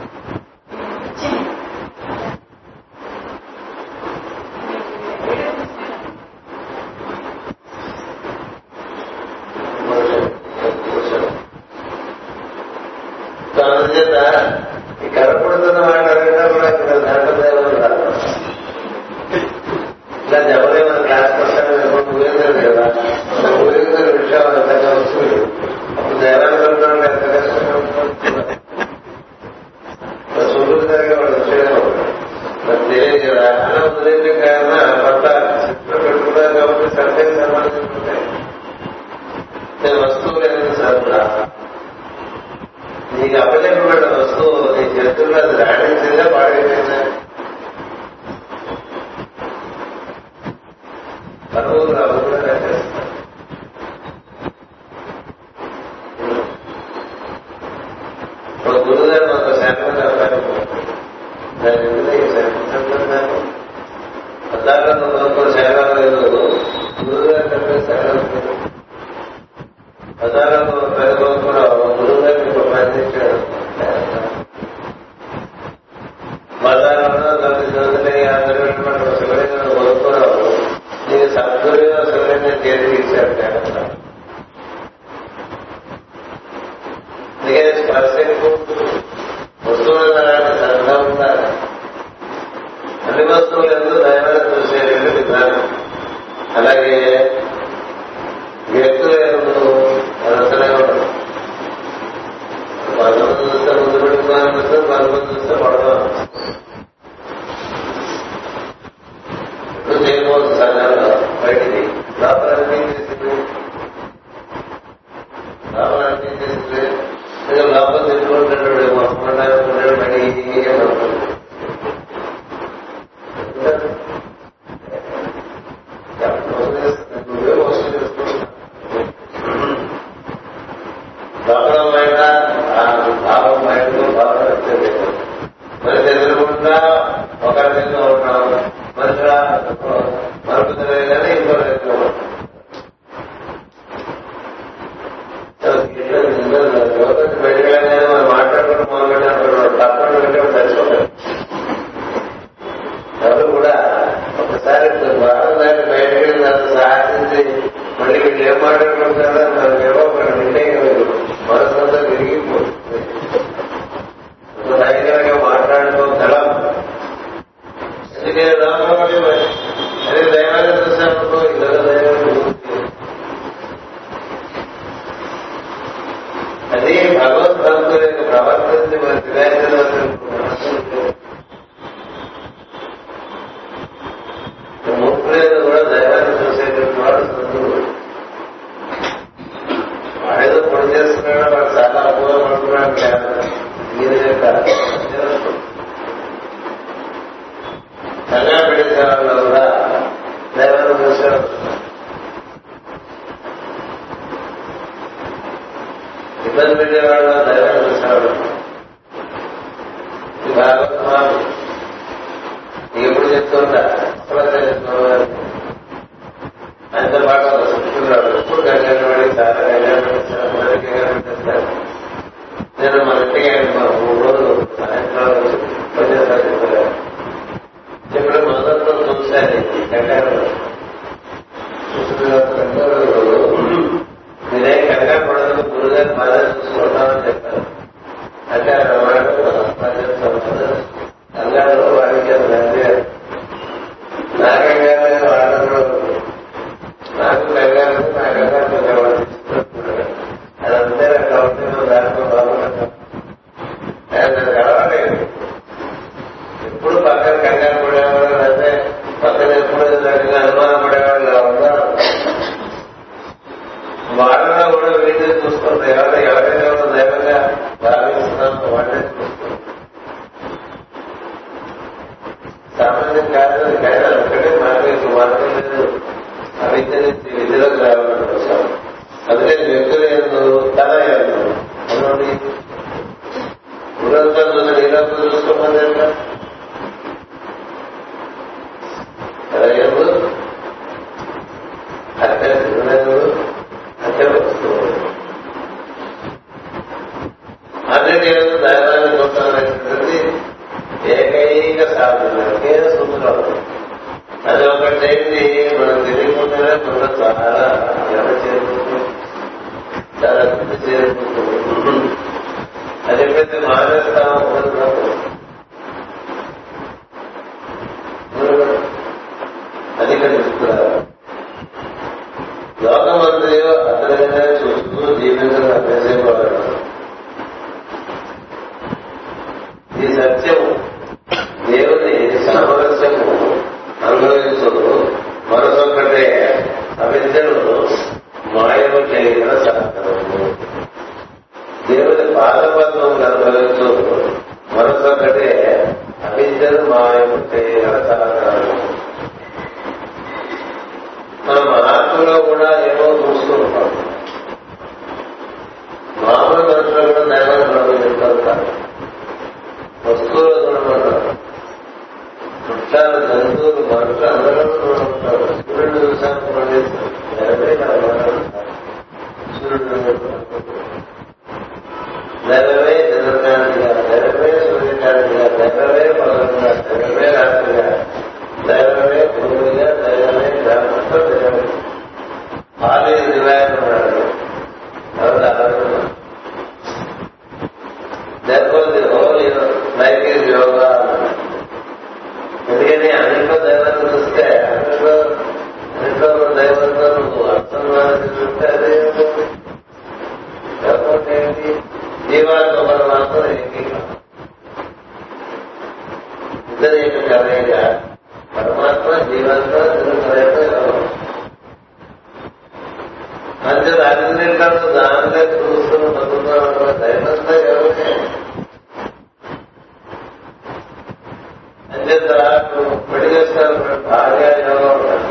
అందుచేత ఈ కనపడుతున్న మాట అడిగినా కూడా ఇక్కడ దండదేవం రాదు ఇలా ఎవరే మన క్లాస్ పుస్తకం ఊరేంద్రం కదా ఊరేంద్ర విషయాలు ఎంతగా వస్తుంది అప్పుడు దేవాన్ని కలుగుతాను ఎంత కష్టంగా సూర్యుడు జరిగే వాడు విషయం మరి తెలియదు కదా అలా వదిలేసే కారణం కొత్త చిత్రం పెట్టుకున్నారు కాబట్టి సర్వే సమాధానం ఉంటాయి వస్తువులు ఎందుకు సార్ నీకు అప్పచెప్పబడిన వస్తువు నీ చేతుల్లో అది రాణించిందా పాడైపోయిందా పరువులు అవి కూడా కట్టేస్తారు ఒక గురుగారు ఒక శాఖలు చెప్పారు దాని మీద ఈ శాఖలు పద్నాలుగు వందల శాఖలు లేదు గురుగారు చెప్పే శాఖలు పద్నాలుగు వందల కూడా గురుగారు మీకు ప్రయత్నించాడు బజార్లో తొమ్మిది రోజులే అందరూ శివలింగం కోరుకోరావు నీకు సద్గురుగా శివలింగం చేతికి ఇచ్చాడు కేవలం అందుకే స్పర్శకు వస్తువుల శ్రద్ధ ఉండాలి అన్ని వస్తువులు ఎందుకు దైవాన్ని చూసేటువంటి విధానం అలాగే వ్యక్తులు ఎందుకు అదొక్కనే ఉండదు కొంతమంది చూస్తే ముందు పెట్టుకోవాలని వస్తుంది కొంతమంది చూస్తే పడదాం ఇప్పుడు చేయబోతుంది సంఘంలో బయటికి లోపల అన్నీ చేసింది లోపల అన్నీ చేసింది ఇంకా లోపల తిట్టుకుంటున్నాడు మొక్కకుండా ఉన్నాడు మళ్ళీ అనుకుంటారా మనకేమో అక్కడ నిండే మనసంతా తిరిగిపోతుంది ధైర్యంగా మాట్లాడుకోగలం ఎందుకంటే లోపల అదే దైవాన్ని చూసినప్పుడు ఇతర దైవం అది భగవద్భక్తుల యొక్క ప్రవర్తనని మన వివేచన మూర్ఖులేదు కూడా దైవాన్ని చూసేటువంటి వాడు సంతుడు వాడేదో పొడి చేస్తున్నాడు వాడు చాలా అపూర్వపడుతున్నాడు కాదు దీని యొక్క కంగారు పెట్టే వాళ్ళు కూడా దైవాన్ని చూసారు ఇబ్బంది పెట్టేవాడు దైవాన్ని చూసాడు ఈ భాగవతం ఎప్పుడు చెప్తుంటా చెప్తున్నారు ఆయనతో పాటు ఒక చెప్తున్నాడు ఎప్పుడు కంగారు పడి చాలా కంగారు పెట్టేస్తారు మళ్ళీ కంగారు పెట్టేస్తారు నేను మన ఇంటికి మూడు రోజులు సాయంత్రం పనిచేస్తారు చెప్పారు ఇప్పుడు మొదట్లో చూశాను కంగారు నేనే కంగారు పడదు గురుగారు బాగా చూసుకుంటామని చెప్పారు అంటే అన్నమాట కంగారు వాడికి నా కంగారు వాడరు నాకు కంగారు నా కంగారు కొంచెం తీసుకుంటున్నాడు అదంతే నాకు అవుతుంది దాంట్లో బాగుంటాం కలవలేదు ఎప్పుడు పక్కన కంగారు పడేవాడు అంటే పక్కన ఎప్పుడు దానికి అనుమానం పడేవాడు ఇలా ఉన్నారు వాళ్ళలో కూడా వీటిని చూసుకుంటారు ఎవరు ఎవరైనా కూడా దైవంగా భావిస్తున్నాం వాళ్ళని చూసుకుంటాం సామాన్యం కాదు అది కాదు ఒకటే మార్గం మార్గం లేదు అవిద్య నుంచి విధిలోకి రావడం కోసం అందుకని వ్యక్తులు ఎందు తన ఎందు అవునండి ఊరంతా చూసి నీరంతా చూసుకోమని ఎట్లా తన ఎందు అంటే శివుడు అంటే వస్తువు అన్నిటి ఎందు దైవాన్ని చూస్తాననేటువంటిది ఏకైక సాధన ఒకే సూత్రం అది ఒకటైంది మనం తెలియకుండానే మనం చాలా ఎవ చేరుకుంటుంది చాలా గుర్తు చేరుకుంటుంది అది ఎప్పుడైతే మానేస్తామో అది ఇక్కడ చెప్తున్నారు లోకమంత్రియో అతనిగానే చూస్తూ జీవించడం అభ్యసించేవాడు ఈ సత్యము దేవుని సామరస్యము అనుభవించు మరొకటే అవిద్యను మాయము చేయగల సాధనము దేవుని పాదపద్మము అనుభవించు మరొకటే అవిద్యను మాయము చేయగల సాధనము మనం ఆత్మలో కూడా ఏమో చూస్తూ ఉంటాం మామూలు మనుషులు కూడా దైవాన్ని అనుభవిస్తుంటారు వస్తువులు గుణమంటారు పుట్టాలు జంతువులు మనుషులు అందరూ ఉంటారు సూర్యుడు చూసాను సూర్యుడు దైవమే చంద్రకాంతిగా దైవమే సూర్యకాంతిగా దైవమే పగలుగా దైవమే రాత్రిగా దైవమే గురువుగా దైవమే గ్రామంతో దైవమే ఆలయ దివాయకున్నాడు ఎవరు ఆలోచన Therefore, the whole life is yoga. ఎందుకని అన్నింటిలో దైవాన్ని చూస్తే అన్నింటిలో అన్నింటిలో దైవంతో నువ్వు అర్థం చూస్తే అదే లేకపోతే ఏంటి జీవాత్మ పరమాత్మ ఏకీకరణ ఇద్దరు యొక్క కలయిక పరమాత్మ జీవాత్మ ఇద్దరు అంటే అన్నింటిలో దానిలో చూస్తూ బతుకుతాం దైవంతో ఎవరే అంచేత నువ్వు పెళ్లి చేస్తారు భార్య యోగం ఉంటారు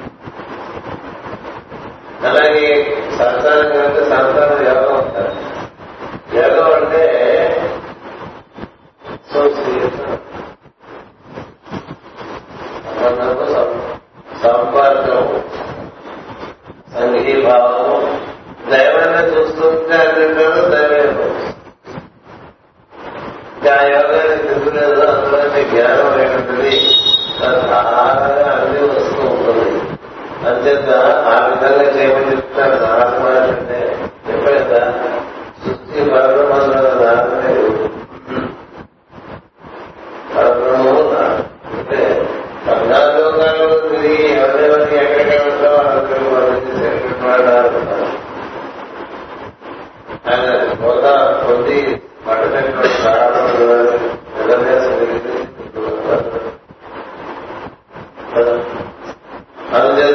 అలాగే సంతానం కంటే సంతానం యోగం ఉంటారు యోగం అంటే సంపర్కం సంఘీభావం దైవాన్ని చూస్తుంటే అంటారు దైవం ఆ యోగాన్ని తిరుగులేదు అందులో జ్ఞానం అనేటువంటిది ధారాగా అన్ని వస్తూ ఉంటుంది అంచేత ఆ విధంగా చేయమని చెప్తారు ఆత్మ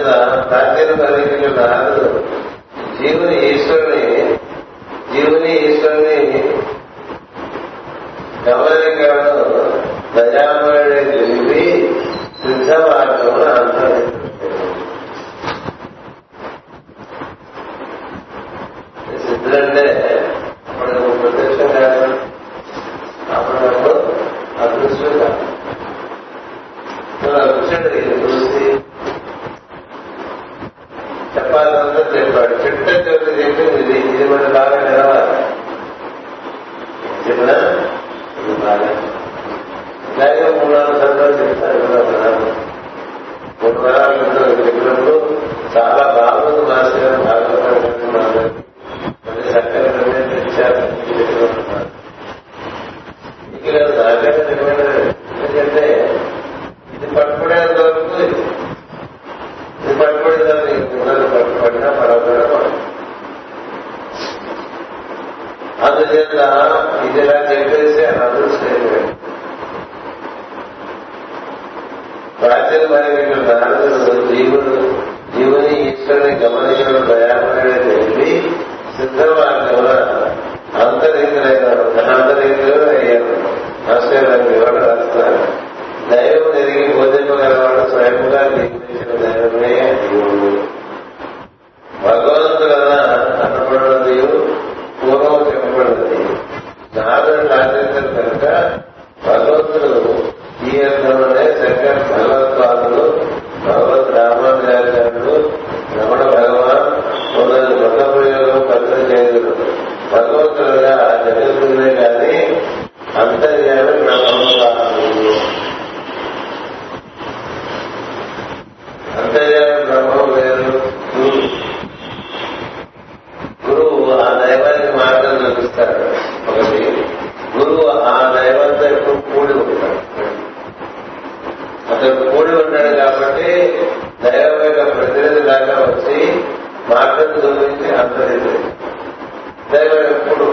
అందుచేత ప్రాచీన పరిమితులు నారదు జీవుని ఈశ్వరుని జీవుని ఈశ్వరుని గమనికను దయామయుడే తెలివి సిద్ధ మార్గమును అంతరించాడు సిద్ధులంటే అప్పుడు ప్రత్యక్షం కాదు అప్పుడు అదృష్టం కాదు అదృష్టుడు చూసి చెప్పాలంతా చెప్పాడు చిట్ట చివరి చెప్పింది ఇది ఇది మన బాగా నిలవాలి చెప్పినా ఇది బాగా ఇలాగే మూడు నాలుగు సంవత్సరాలు చెప్తారు కదా మూడు వారాలు చెప్తారు చెప్పినప్పుడు చాలా బాగుంది మాస్టర్ గారు బాగా మళ్ళీ చక్కగా నిర్ణయం తెచ్చారు చెప్పినట్టున్నారు ఇక్కడ నాకైతే నిలబడలేదు ఎందుకంటే ఇది పట్టుకునేంత వరకు ఇది పట్టుబడిన ఉన్నది పట్టుబడినా పడకుండా అందుచేత ఇది ఇలా చెప్పేసి అని అదృష్టం ప్రాచీన మరి నారదుడు జీవుడు జీవుని ఈశ్వరుని గమనించడం దయామయుడే వెళ్ళి సిద్ధ మార్గంలో అంతరీతులైన అంతరీతులు అయ్యారు ఆశ్చర్యాన్ని వివరణ రాస్తున్నారు దైవం తిరిగి బోధింపగలవాడు స్వయంగా జీవించిన దైవమే జీవుడు భగవంతుడన అనబడినది పూర్వం చెప్పబడినది నాదుడు ఆచరించిన కనుక భగవంతుడు ఈ అర్థంలోనే శంకర్ భగవత్పాదులు భగవత్ రామానుజాచార్యుడు రమణ భగవాన్ మొదలు మత ప్రయోగం కథన చేయుడు భగవంతుడుగా జగత్తునే కానీ అంతర్యామి బ్రహ్మము కాదు అంతర్యామి బ్రహ్మం వేరు గురువు ఆ దైవానికి మార్గం చూపిస్తాడు ఒకటి గురువు ఆ దైవంతో ఎప్పుడు కూడి ఉంటాడు అతడు కూడి ఉన్నాడు కాబట్టి దైవం యొక్క ప్రతినిధి దాకా వచ్చి మార్గం చూపించి అంతరింది దైవం ఎప్పుడు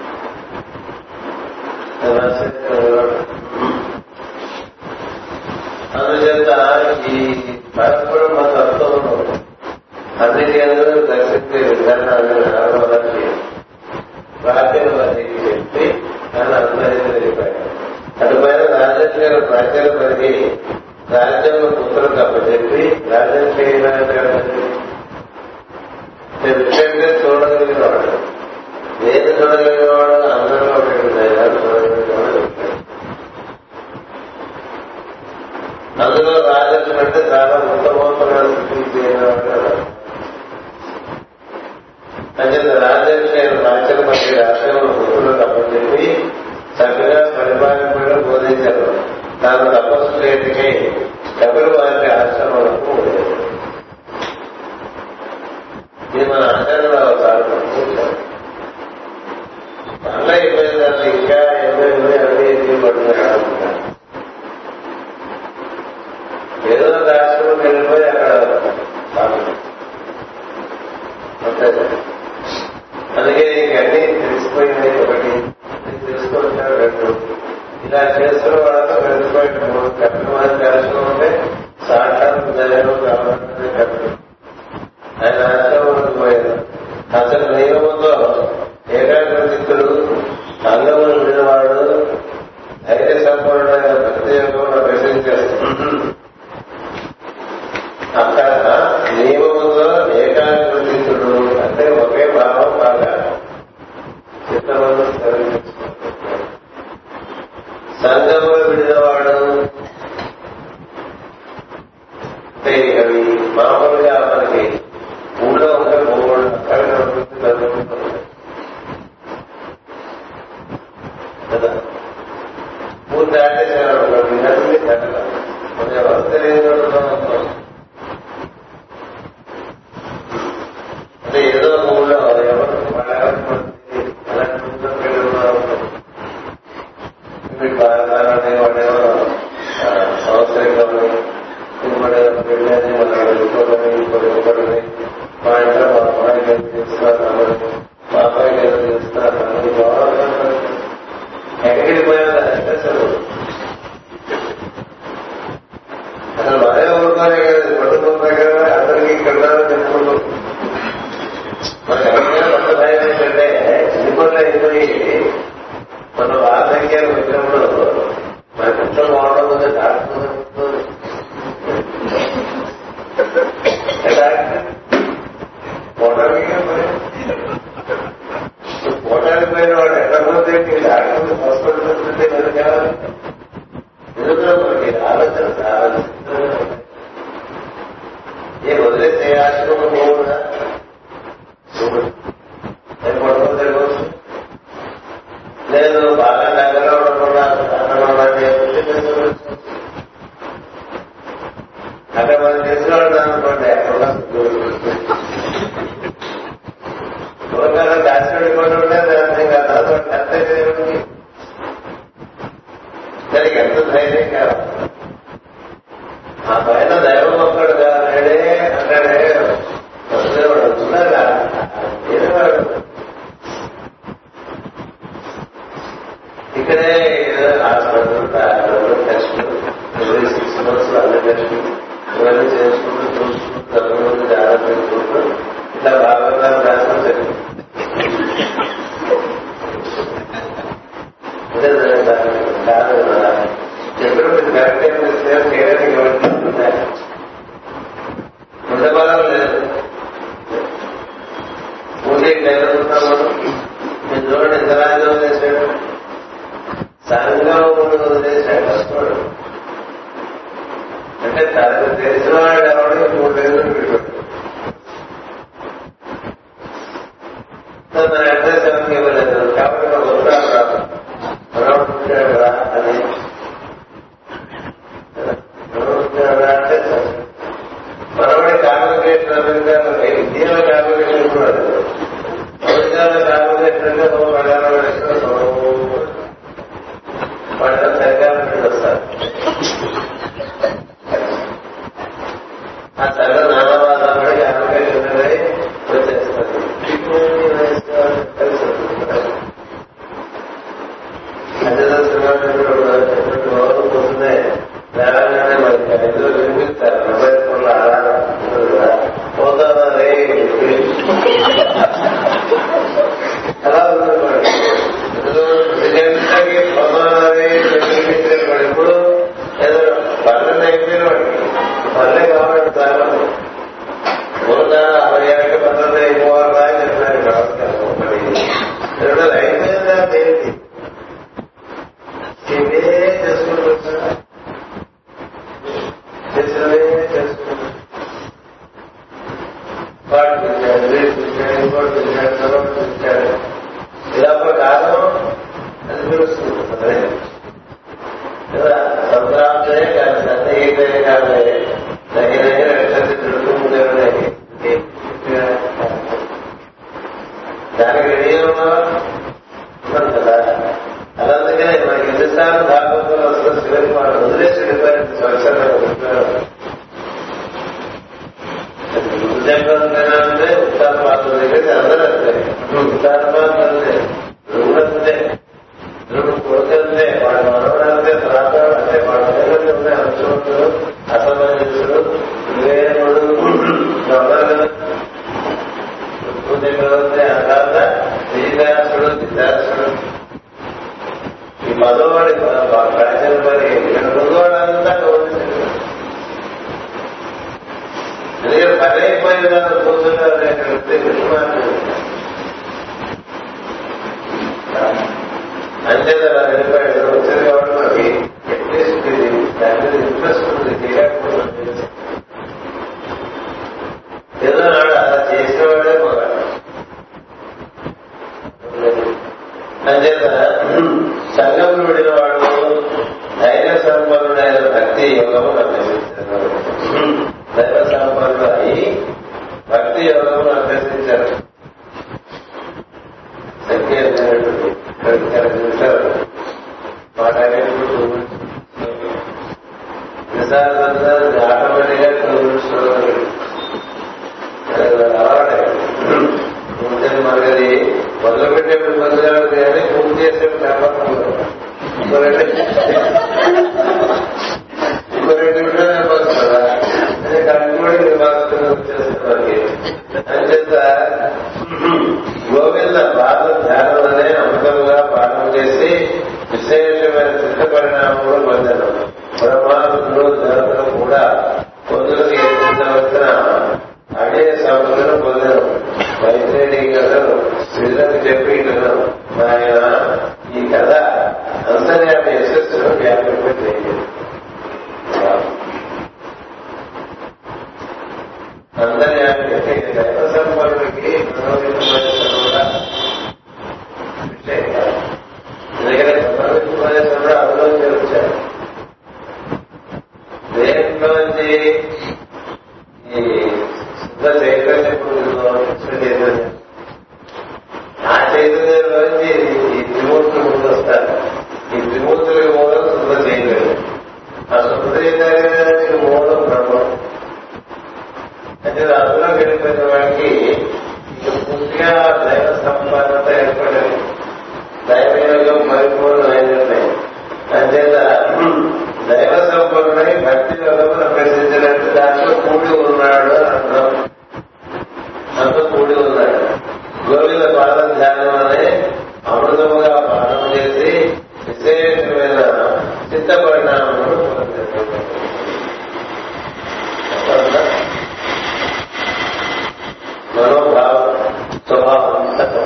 అందుచేత ఈ పరస్పరం మన తత్వంలో అన్నిటి అందరూ దర్శించే విధానాన్ని నడవలసి ప్రాచీన వారికి చెప్పి ఆయన అందరికీ తెలిపాడు అటుపైన రాజేష్ గారు ప్రాచీన వారికి రాజ్యం పుత్రులకు అప్పచెప్పి రాజ్యం చేయడానికి ఎందుకంటే చూడగలిగిన వాడు నేను చూడగలిగిన వాడు అందరూ ఒకటి దైవాలు చూడగలిగిన వాడు అందులో రాజకీయం అంటే చాలా ఉత్తమోత్తమైన స్థితి చేయడం అంటే రాజకీయ రాజ్యం మంచి రాష్ట్రంలో పుత్రులకు అప్పచెప్పి చక్కగా పరిపాలన బోధించారు తాను తపస్సు చేయటికి కపిల వారి ఆశ్రమంలో ఇది మన ఆచరణలో చాలా చాలా అయిపోయింది అసలు ఇంకా ఎన్నో ఎన్నో అన్ని ఎన్ని పడుతున్నాయి ఏదో రాష్ట్రం వెళ్ళిపోయి అక్కడ అంతే అందుకే అన్ని తెలిసిపోయింది ఒకటి తెలుసుకుంటారు రెండు ఇలా చేస్తున్న వాళ్ళతో వెళ్ళిపోయిన మూడు కఠినమైన దర్శనం ఉంటే సాక్షాత్ దైవం కావాలంటే కఠినం ఆయన ఆశ్రమంలోకి పోయారు అసలు నియమంతో ఏకాగ్రచిత్తుడు అంగములు విడినవాడు ధైర్య సంపన్నుడైన భక్తి యోగంలో ప్రశ్నించారు అక్కడ నియమముతో ఏకాగ్రచిత్తుడు అంటే ఒకే భావం బాగా చిత్తమందు సంగములు విడినవాడు అంటే అవి మామూలుగా మనకి ఊళ్ళో ఉంటే పోకూడదు అక్కడ ఉంటుంది చదువుకుంటుంది కదా ఊరు దాటేసారు విన్నది దాటల మన ఎవరు తెలియదు అంటే ఏదో ఊళ్ళో ఎవరు అలాంటి మీకు బాగా వాడేవో సంవత్సరంలో ఇంకోటి పెళ్ళని మన ఇంకోటి ఇంకోటి ఇంకోటి మా ఇంట్లో మా అమ్మాయికి ఏదో చేస్తున్నారు మా అబ్బాయికి ఏదో చేస్తున్నారు అది బాగుంటుంది ఎక్కడికి పోయారు అసలు అసలు బాగా ఊరుకోలే కదా పట్టుకుంటే కదా అందరికీ పోవడానికి పోవడానికి పోయిన వాడు ఎక్కడ పోతే డాక్టర్ హాస్పిటల్ ఎవరు కావాలి ఎందుకంటే మనకి ఆలోచన చాలా విచిత్రంగా ఉంది. ఏ వదిలేస్తే ఆశ్రమం పోవునా చూడు పడుతుంది లేదు బాగా దగ్గర ఉండకుండా అక్కడ అక్కడ మనం తెలిసిన వాళ్ళు అనుకోండి అక్కడ పూర్వకాలం దాచిపెట్టి కూడా ఉండేది అంతే కాదు అదొకటి అంతే దేవుడికి దానికి ఎంత ధైర్యం కావాలి ఆ పైన దైవం ఒక్కడు కాదే అక్కడే వస్తువాడు వస్తున్నారా ఏదేవాడు ఇక్కడే హాస్పిటల్ టెస్ట్ సిక్స్ మంత్స్ అన్ని టెస్ట్ ఇవన్నీ చేసుకుంటూ చూసుకుంటూ తల్లిదండ్రులు జాగ్రత్త చేసుకుంటూ ఇట్లా బాగా రాసిన జరిగింది అదే కాదు కదా ఎప్పుడు మీరు కరెక్ట్ ఏం చేస్తే చేయడానికి ఎవరికి ఉండబలం లేదు పూజకి వెళ్ళుతున్నాము మీరు చూడండి ఎంత రాజ్యం వదిలేసాడు సంఘం వదిలేసాడు కష్టపడు అంటే తనకు తెలిసిన వాడు ఎవరు మూడు వేలు తన అడ్రస్ ఎవరికి ఇవ్వలేదు కాబట్టి ఒక ఉత్తరాలు రాదు మనవాడు పుట్టాడు కదా అది మనవాడు పుట్టాడు అంటే మనవాడి కాన్వర్సేషన్ అమెరికాలో ఇండియాలో కాన్వర్సేషన్ కూడా లేదు. అమెరికాలో కాన్వర్సేషన్ అంటే ఒక ప్రధాన వాళ్ళ సరిగా వస్తారు ఆ తల నామవాదం కూడా కాన్వర్సేషన్ అనేది వచ్చేస్తారు పోతుంది రాగానే మనకి ఐదు వినిపిస్తారు మొబైల్ ఫోన్ లో ఆధారం పోతారా రే అలా ఉంది సెకండ్కి పోతారా రే వాడు ఎప్పుడు ఏదో పన్నెండు అయిపోయిన వాడికి పల్లె కాబట్టి చాలా పోతా అరవై ఏళ్ళకి పన్నెండు అయిపోవాలా అని చెప్పినారు నమస్కారం మరి రెండు అయిపోయిందా ఏంటి ఇవే చేసుకుంటున్నా చేసినవే చేసుకుంటున్నా వాడు పిలిచాడు వీడు పిలిచాడు ఇంకోటి పిలిచాడు తర్వాత పిలిచాడు ఇలా ఒక కాలం అది పిలుస్తుంది అదే కదా సంతాపే కాదు సత్యే కాదు తగిన రక్షణ తిరుగుతుండే దానికి రెడీ ఉన్నాం కదా అలాగే మనకి ఎన్నిసార్లు భాగవతంలో వస్తున్న శివుని మాట వదిలేసి వెళ్ళిపోయారు స్వచ్ఛంగా అంటే ఉత్తాన పాత్ర దగ్గర అందరూ అంతే ఉత్తాన పాత్ర అంతే ధ్రువుడు అంతే ధ్రువుడు కొడుకంతే వాడు మనవడంతే తర్వాత అంటే వాడు పిల్లలు ఉన్నాయి అంశముడు అసమంజసుడు వివేకుడు అందరూ ఉద్యోగంతే ఆ తర్వాత శ్రీదాసుడు సిద్ధాసుడు ఈ మగవాడి ప్రాచీన పని ఇక్కడ ముందువాడంతా గౌరవించారు ఎందుకంటే పని అయిపోయిన వాళ్ళు కూర్చుంటారు అక్కడ కృష్ణమార్గం అంటే అలా వెళ్ళిపోయాడు వచ్చారు కాబట్టి మనకి అట్లీస్ట్ ఇది దాని మీద ఇంట్రెస్ట్ ఉంది చేయకపోతే ఏదో నాడు అలా చేసిన వాడే మగాడు అంచేత సంఘం విడిన వాడు ధైర్య సంపన్నుడైన భక్తి యోగము అభ్యసించారు దైవ సంపన్నుడు అయి భక్తి యోగమును అభ్యసించారు సంఖ్యమైనటువంటి రెండు నిమిషాలు మాట నిజాలు ఆటోమేటిక్గా టూ అలవాటే ఉంటుంది మనది మొదలుపెట్టేప్పుడు మందుగా కానీ పూర్తి చేసేప్పుడు లేకపోతే ఇంకో రెండు ఇంకో రెండు నిమిషాలు అయిపోతుంది కదా అదే కనుక్కోడి చేస్తున్నారు అంచేత గోవింద పాద ధ్యానంలోనే అమృతంగా పాఠం చేసి విశేషమైన సిద్ధ పరిణామములు పొందాను బ్రహ్మాదులు దేవతలు కూడా పొందులకు ఏర్పించవలసిన సంపదను పొందాను వైద్యుడి కథను స్త్రీలకు చెప్పి ఇటున్నాను ఆయన ఈ కథ అంతర్యామి యశస్సును వ్యాపింప చేయలేదు అంతర్యామి అంటే దైవ సంపన్నుడికి మనోవిశ్వాసం కూడా విషయం కాదు ఎందుకంటే మనోవిశ్వాసం కూడా అందులోంచి వచ్చారు దేంట్లోంచి ఈ శుద్ధ చైతన్యం పురుషులో కృష్ణ చైతన్యం ఆ చైతన్యంలోంచి ఈ త్రిమూర్తులు ముందు వస్తారు ఈ త్రిమూర్తులకి మూలం శుద్ధ చైతన్యం ఆ శుద్ధ చైతన్యానికి మూలం బ్రహ్మం అంటే అందులో వెళ్ళిపోయిన వాడికి ఇక పూర్తిగా దైవ సంపన్నత ఏర్పడేది దైవయోగం పరిపూర్ణమైనట్లయి అంచేత దైవ సంపన్నుడై భక్తి యోగమును ప్రసిద్ధినట్టు దాంట్లో కూడి ఉన్నాడు అని అర్థం అంతా కూడి ఉన్నాడు గోవింద పాద ధ్యానం అనే అమృతముగా పాలన చేసి విశేషమైన చిత్త పరిణామమును పొందాడు. అర్థమవుతుందా? మనోభావం స్వభావం సకం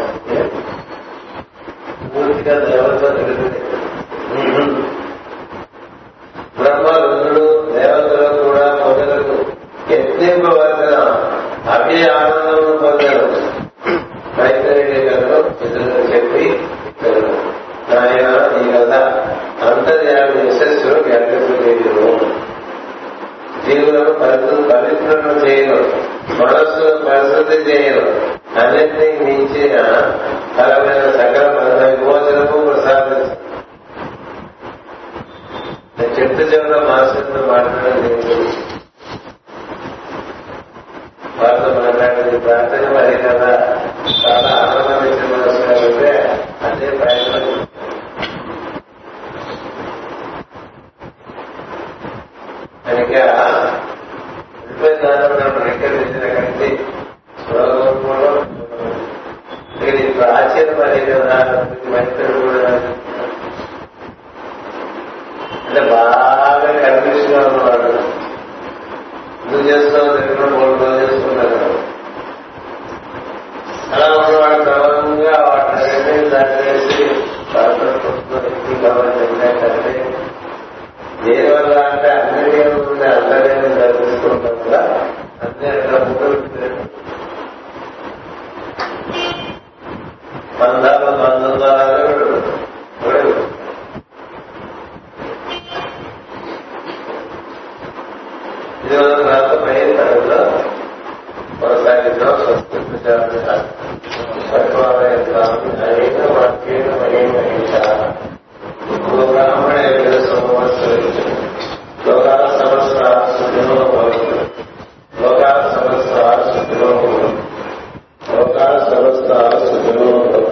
పూర్తిగా దేవతతో నిలిపితే బ్రహ్మ రుద్రుడు దేవతలు కూడా మొదలకు యత్నింపవలసిన అభి ఆనందం పొందారు మైత్రేయుడి కథను ఇతరులకు చెప్పి ఇతరులు ఆయన ఈ కథ అంతర్యామి యశస్సును వ్యాపింపలేదు జీవులను పరిశుద్ధ పవిత్రులను చేయను మనస్సును పరిశుద్ధి చేయను అన్నింటినీ మించిన ఫలమైన సకల మన విమోచనము ప్రసాదించు చెట్టు చివర మాసంతో మాట్లాడడం లేదు వాళ్ళతో మాట్లాడేది ప్రార్థన మరి కదా చాలా ఆనందం ఇచ్చిన మనసు అదే ప్రయత్నం కనుక విడిపోయిన ప్రకటించిన కంటే చూడకపోవడం ఇది ప్రాచీన మరి కదా మైత్రుడు కూడా అంటే బాగా కనిపిస్తున్నా ఉన్నవాడు ఎందుకు చేస్తున్నావు దగ్గర మూడు రోజులు చేసుకుంటారు అలా ఉన్నవాడు క్రమంగా వాటిని దాటేసి బాధపడుతుంది గమనించండి దేనివల్ల అంటే అన్ని ఉంది అందరినీ దర్శిస్తుంటాం కదా అన్ని అట్లా ముందు పందాలు పంతొమ్మిది ఇది మన ప్రాంతమై తరలో కొనసాగిద్దాం స్వస్థ అనేక వాక్యేన మహేమహేష బ్రాహ్మణ సంవత్సరం లోకా సమస్త సుఖినో భవంతు లోకా సమస్త సుఖినో భవంతు లోకా సమస్త సుఖినో భవంతు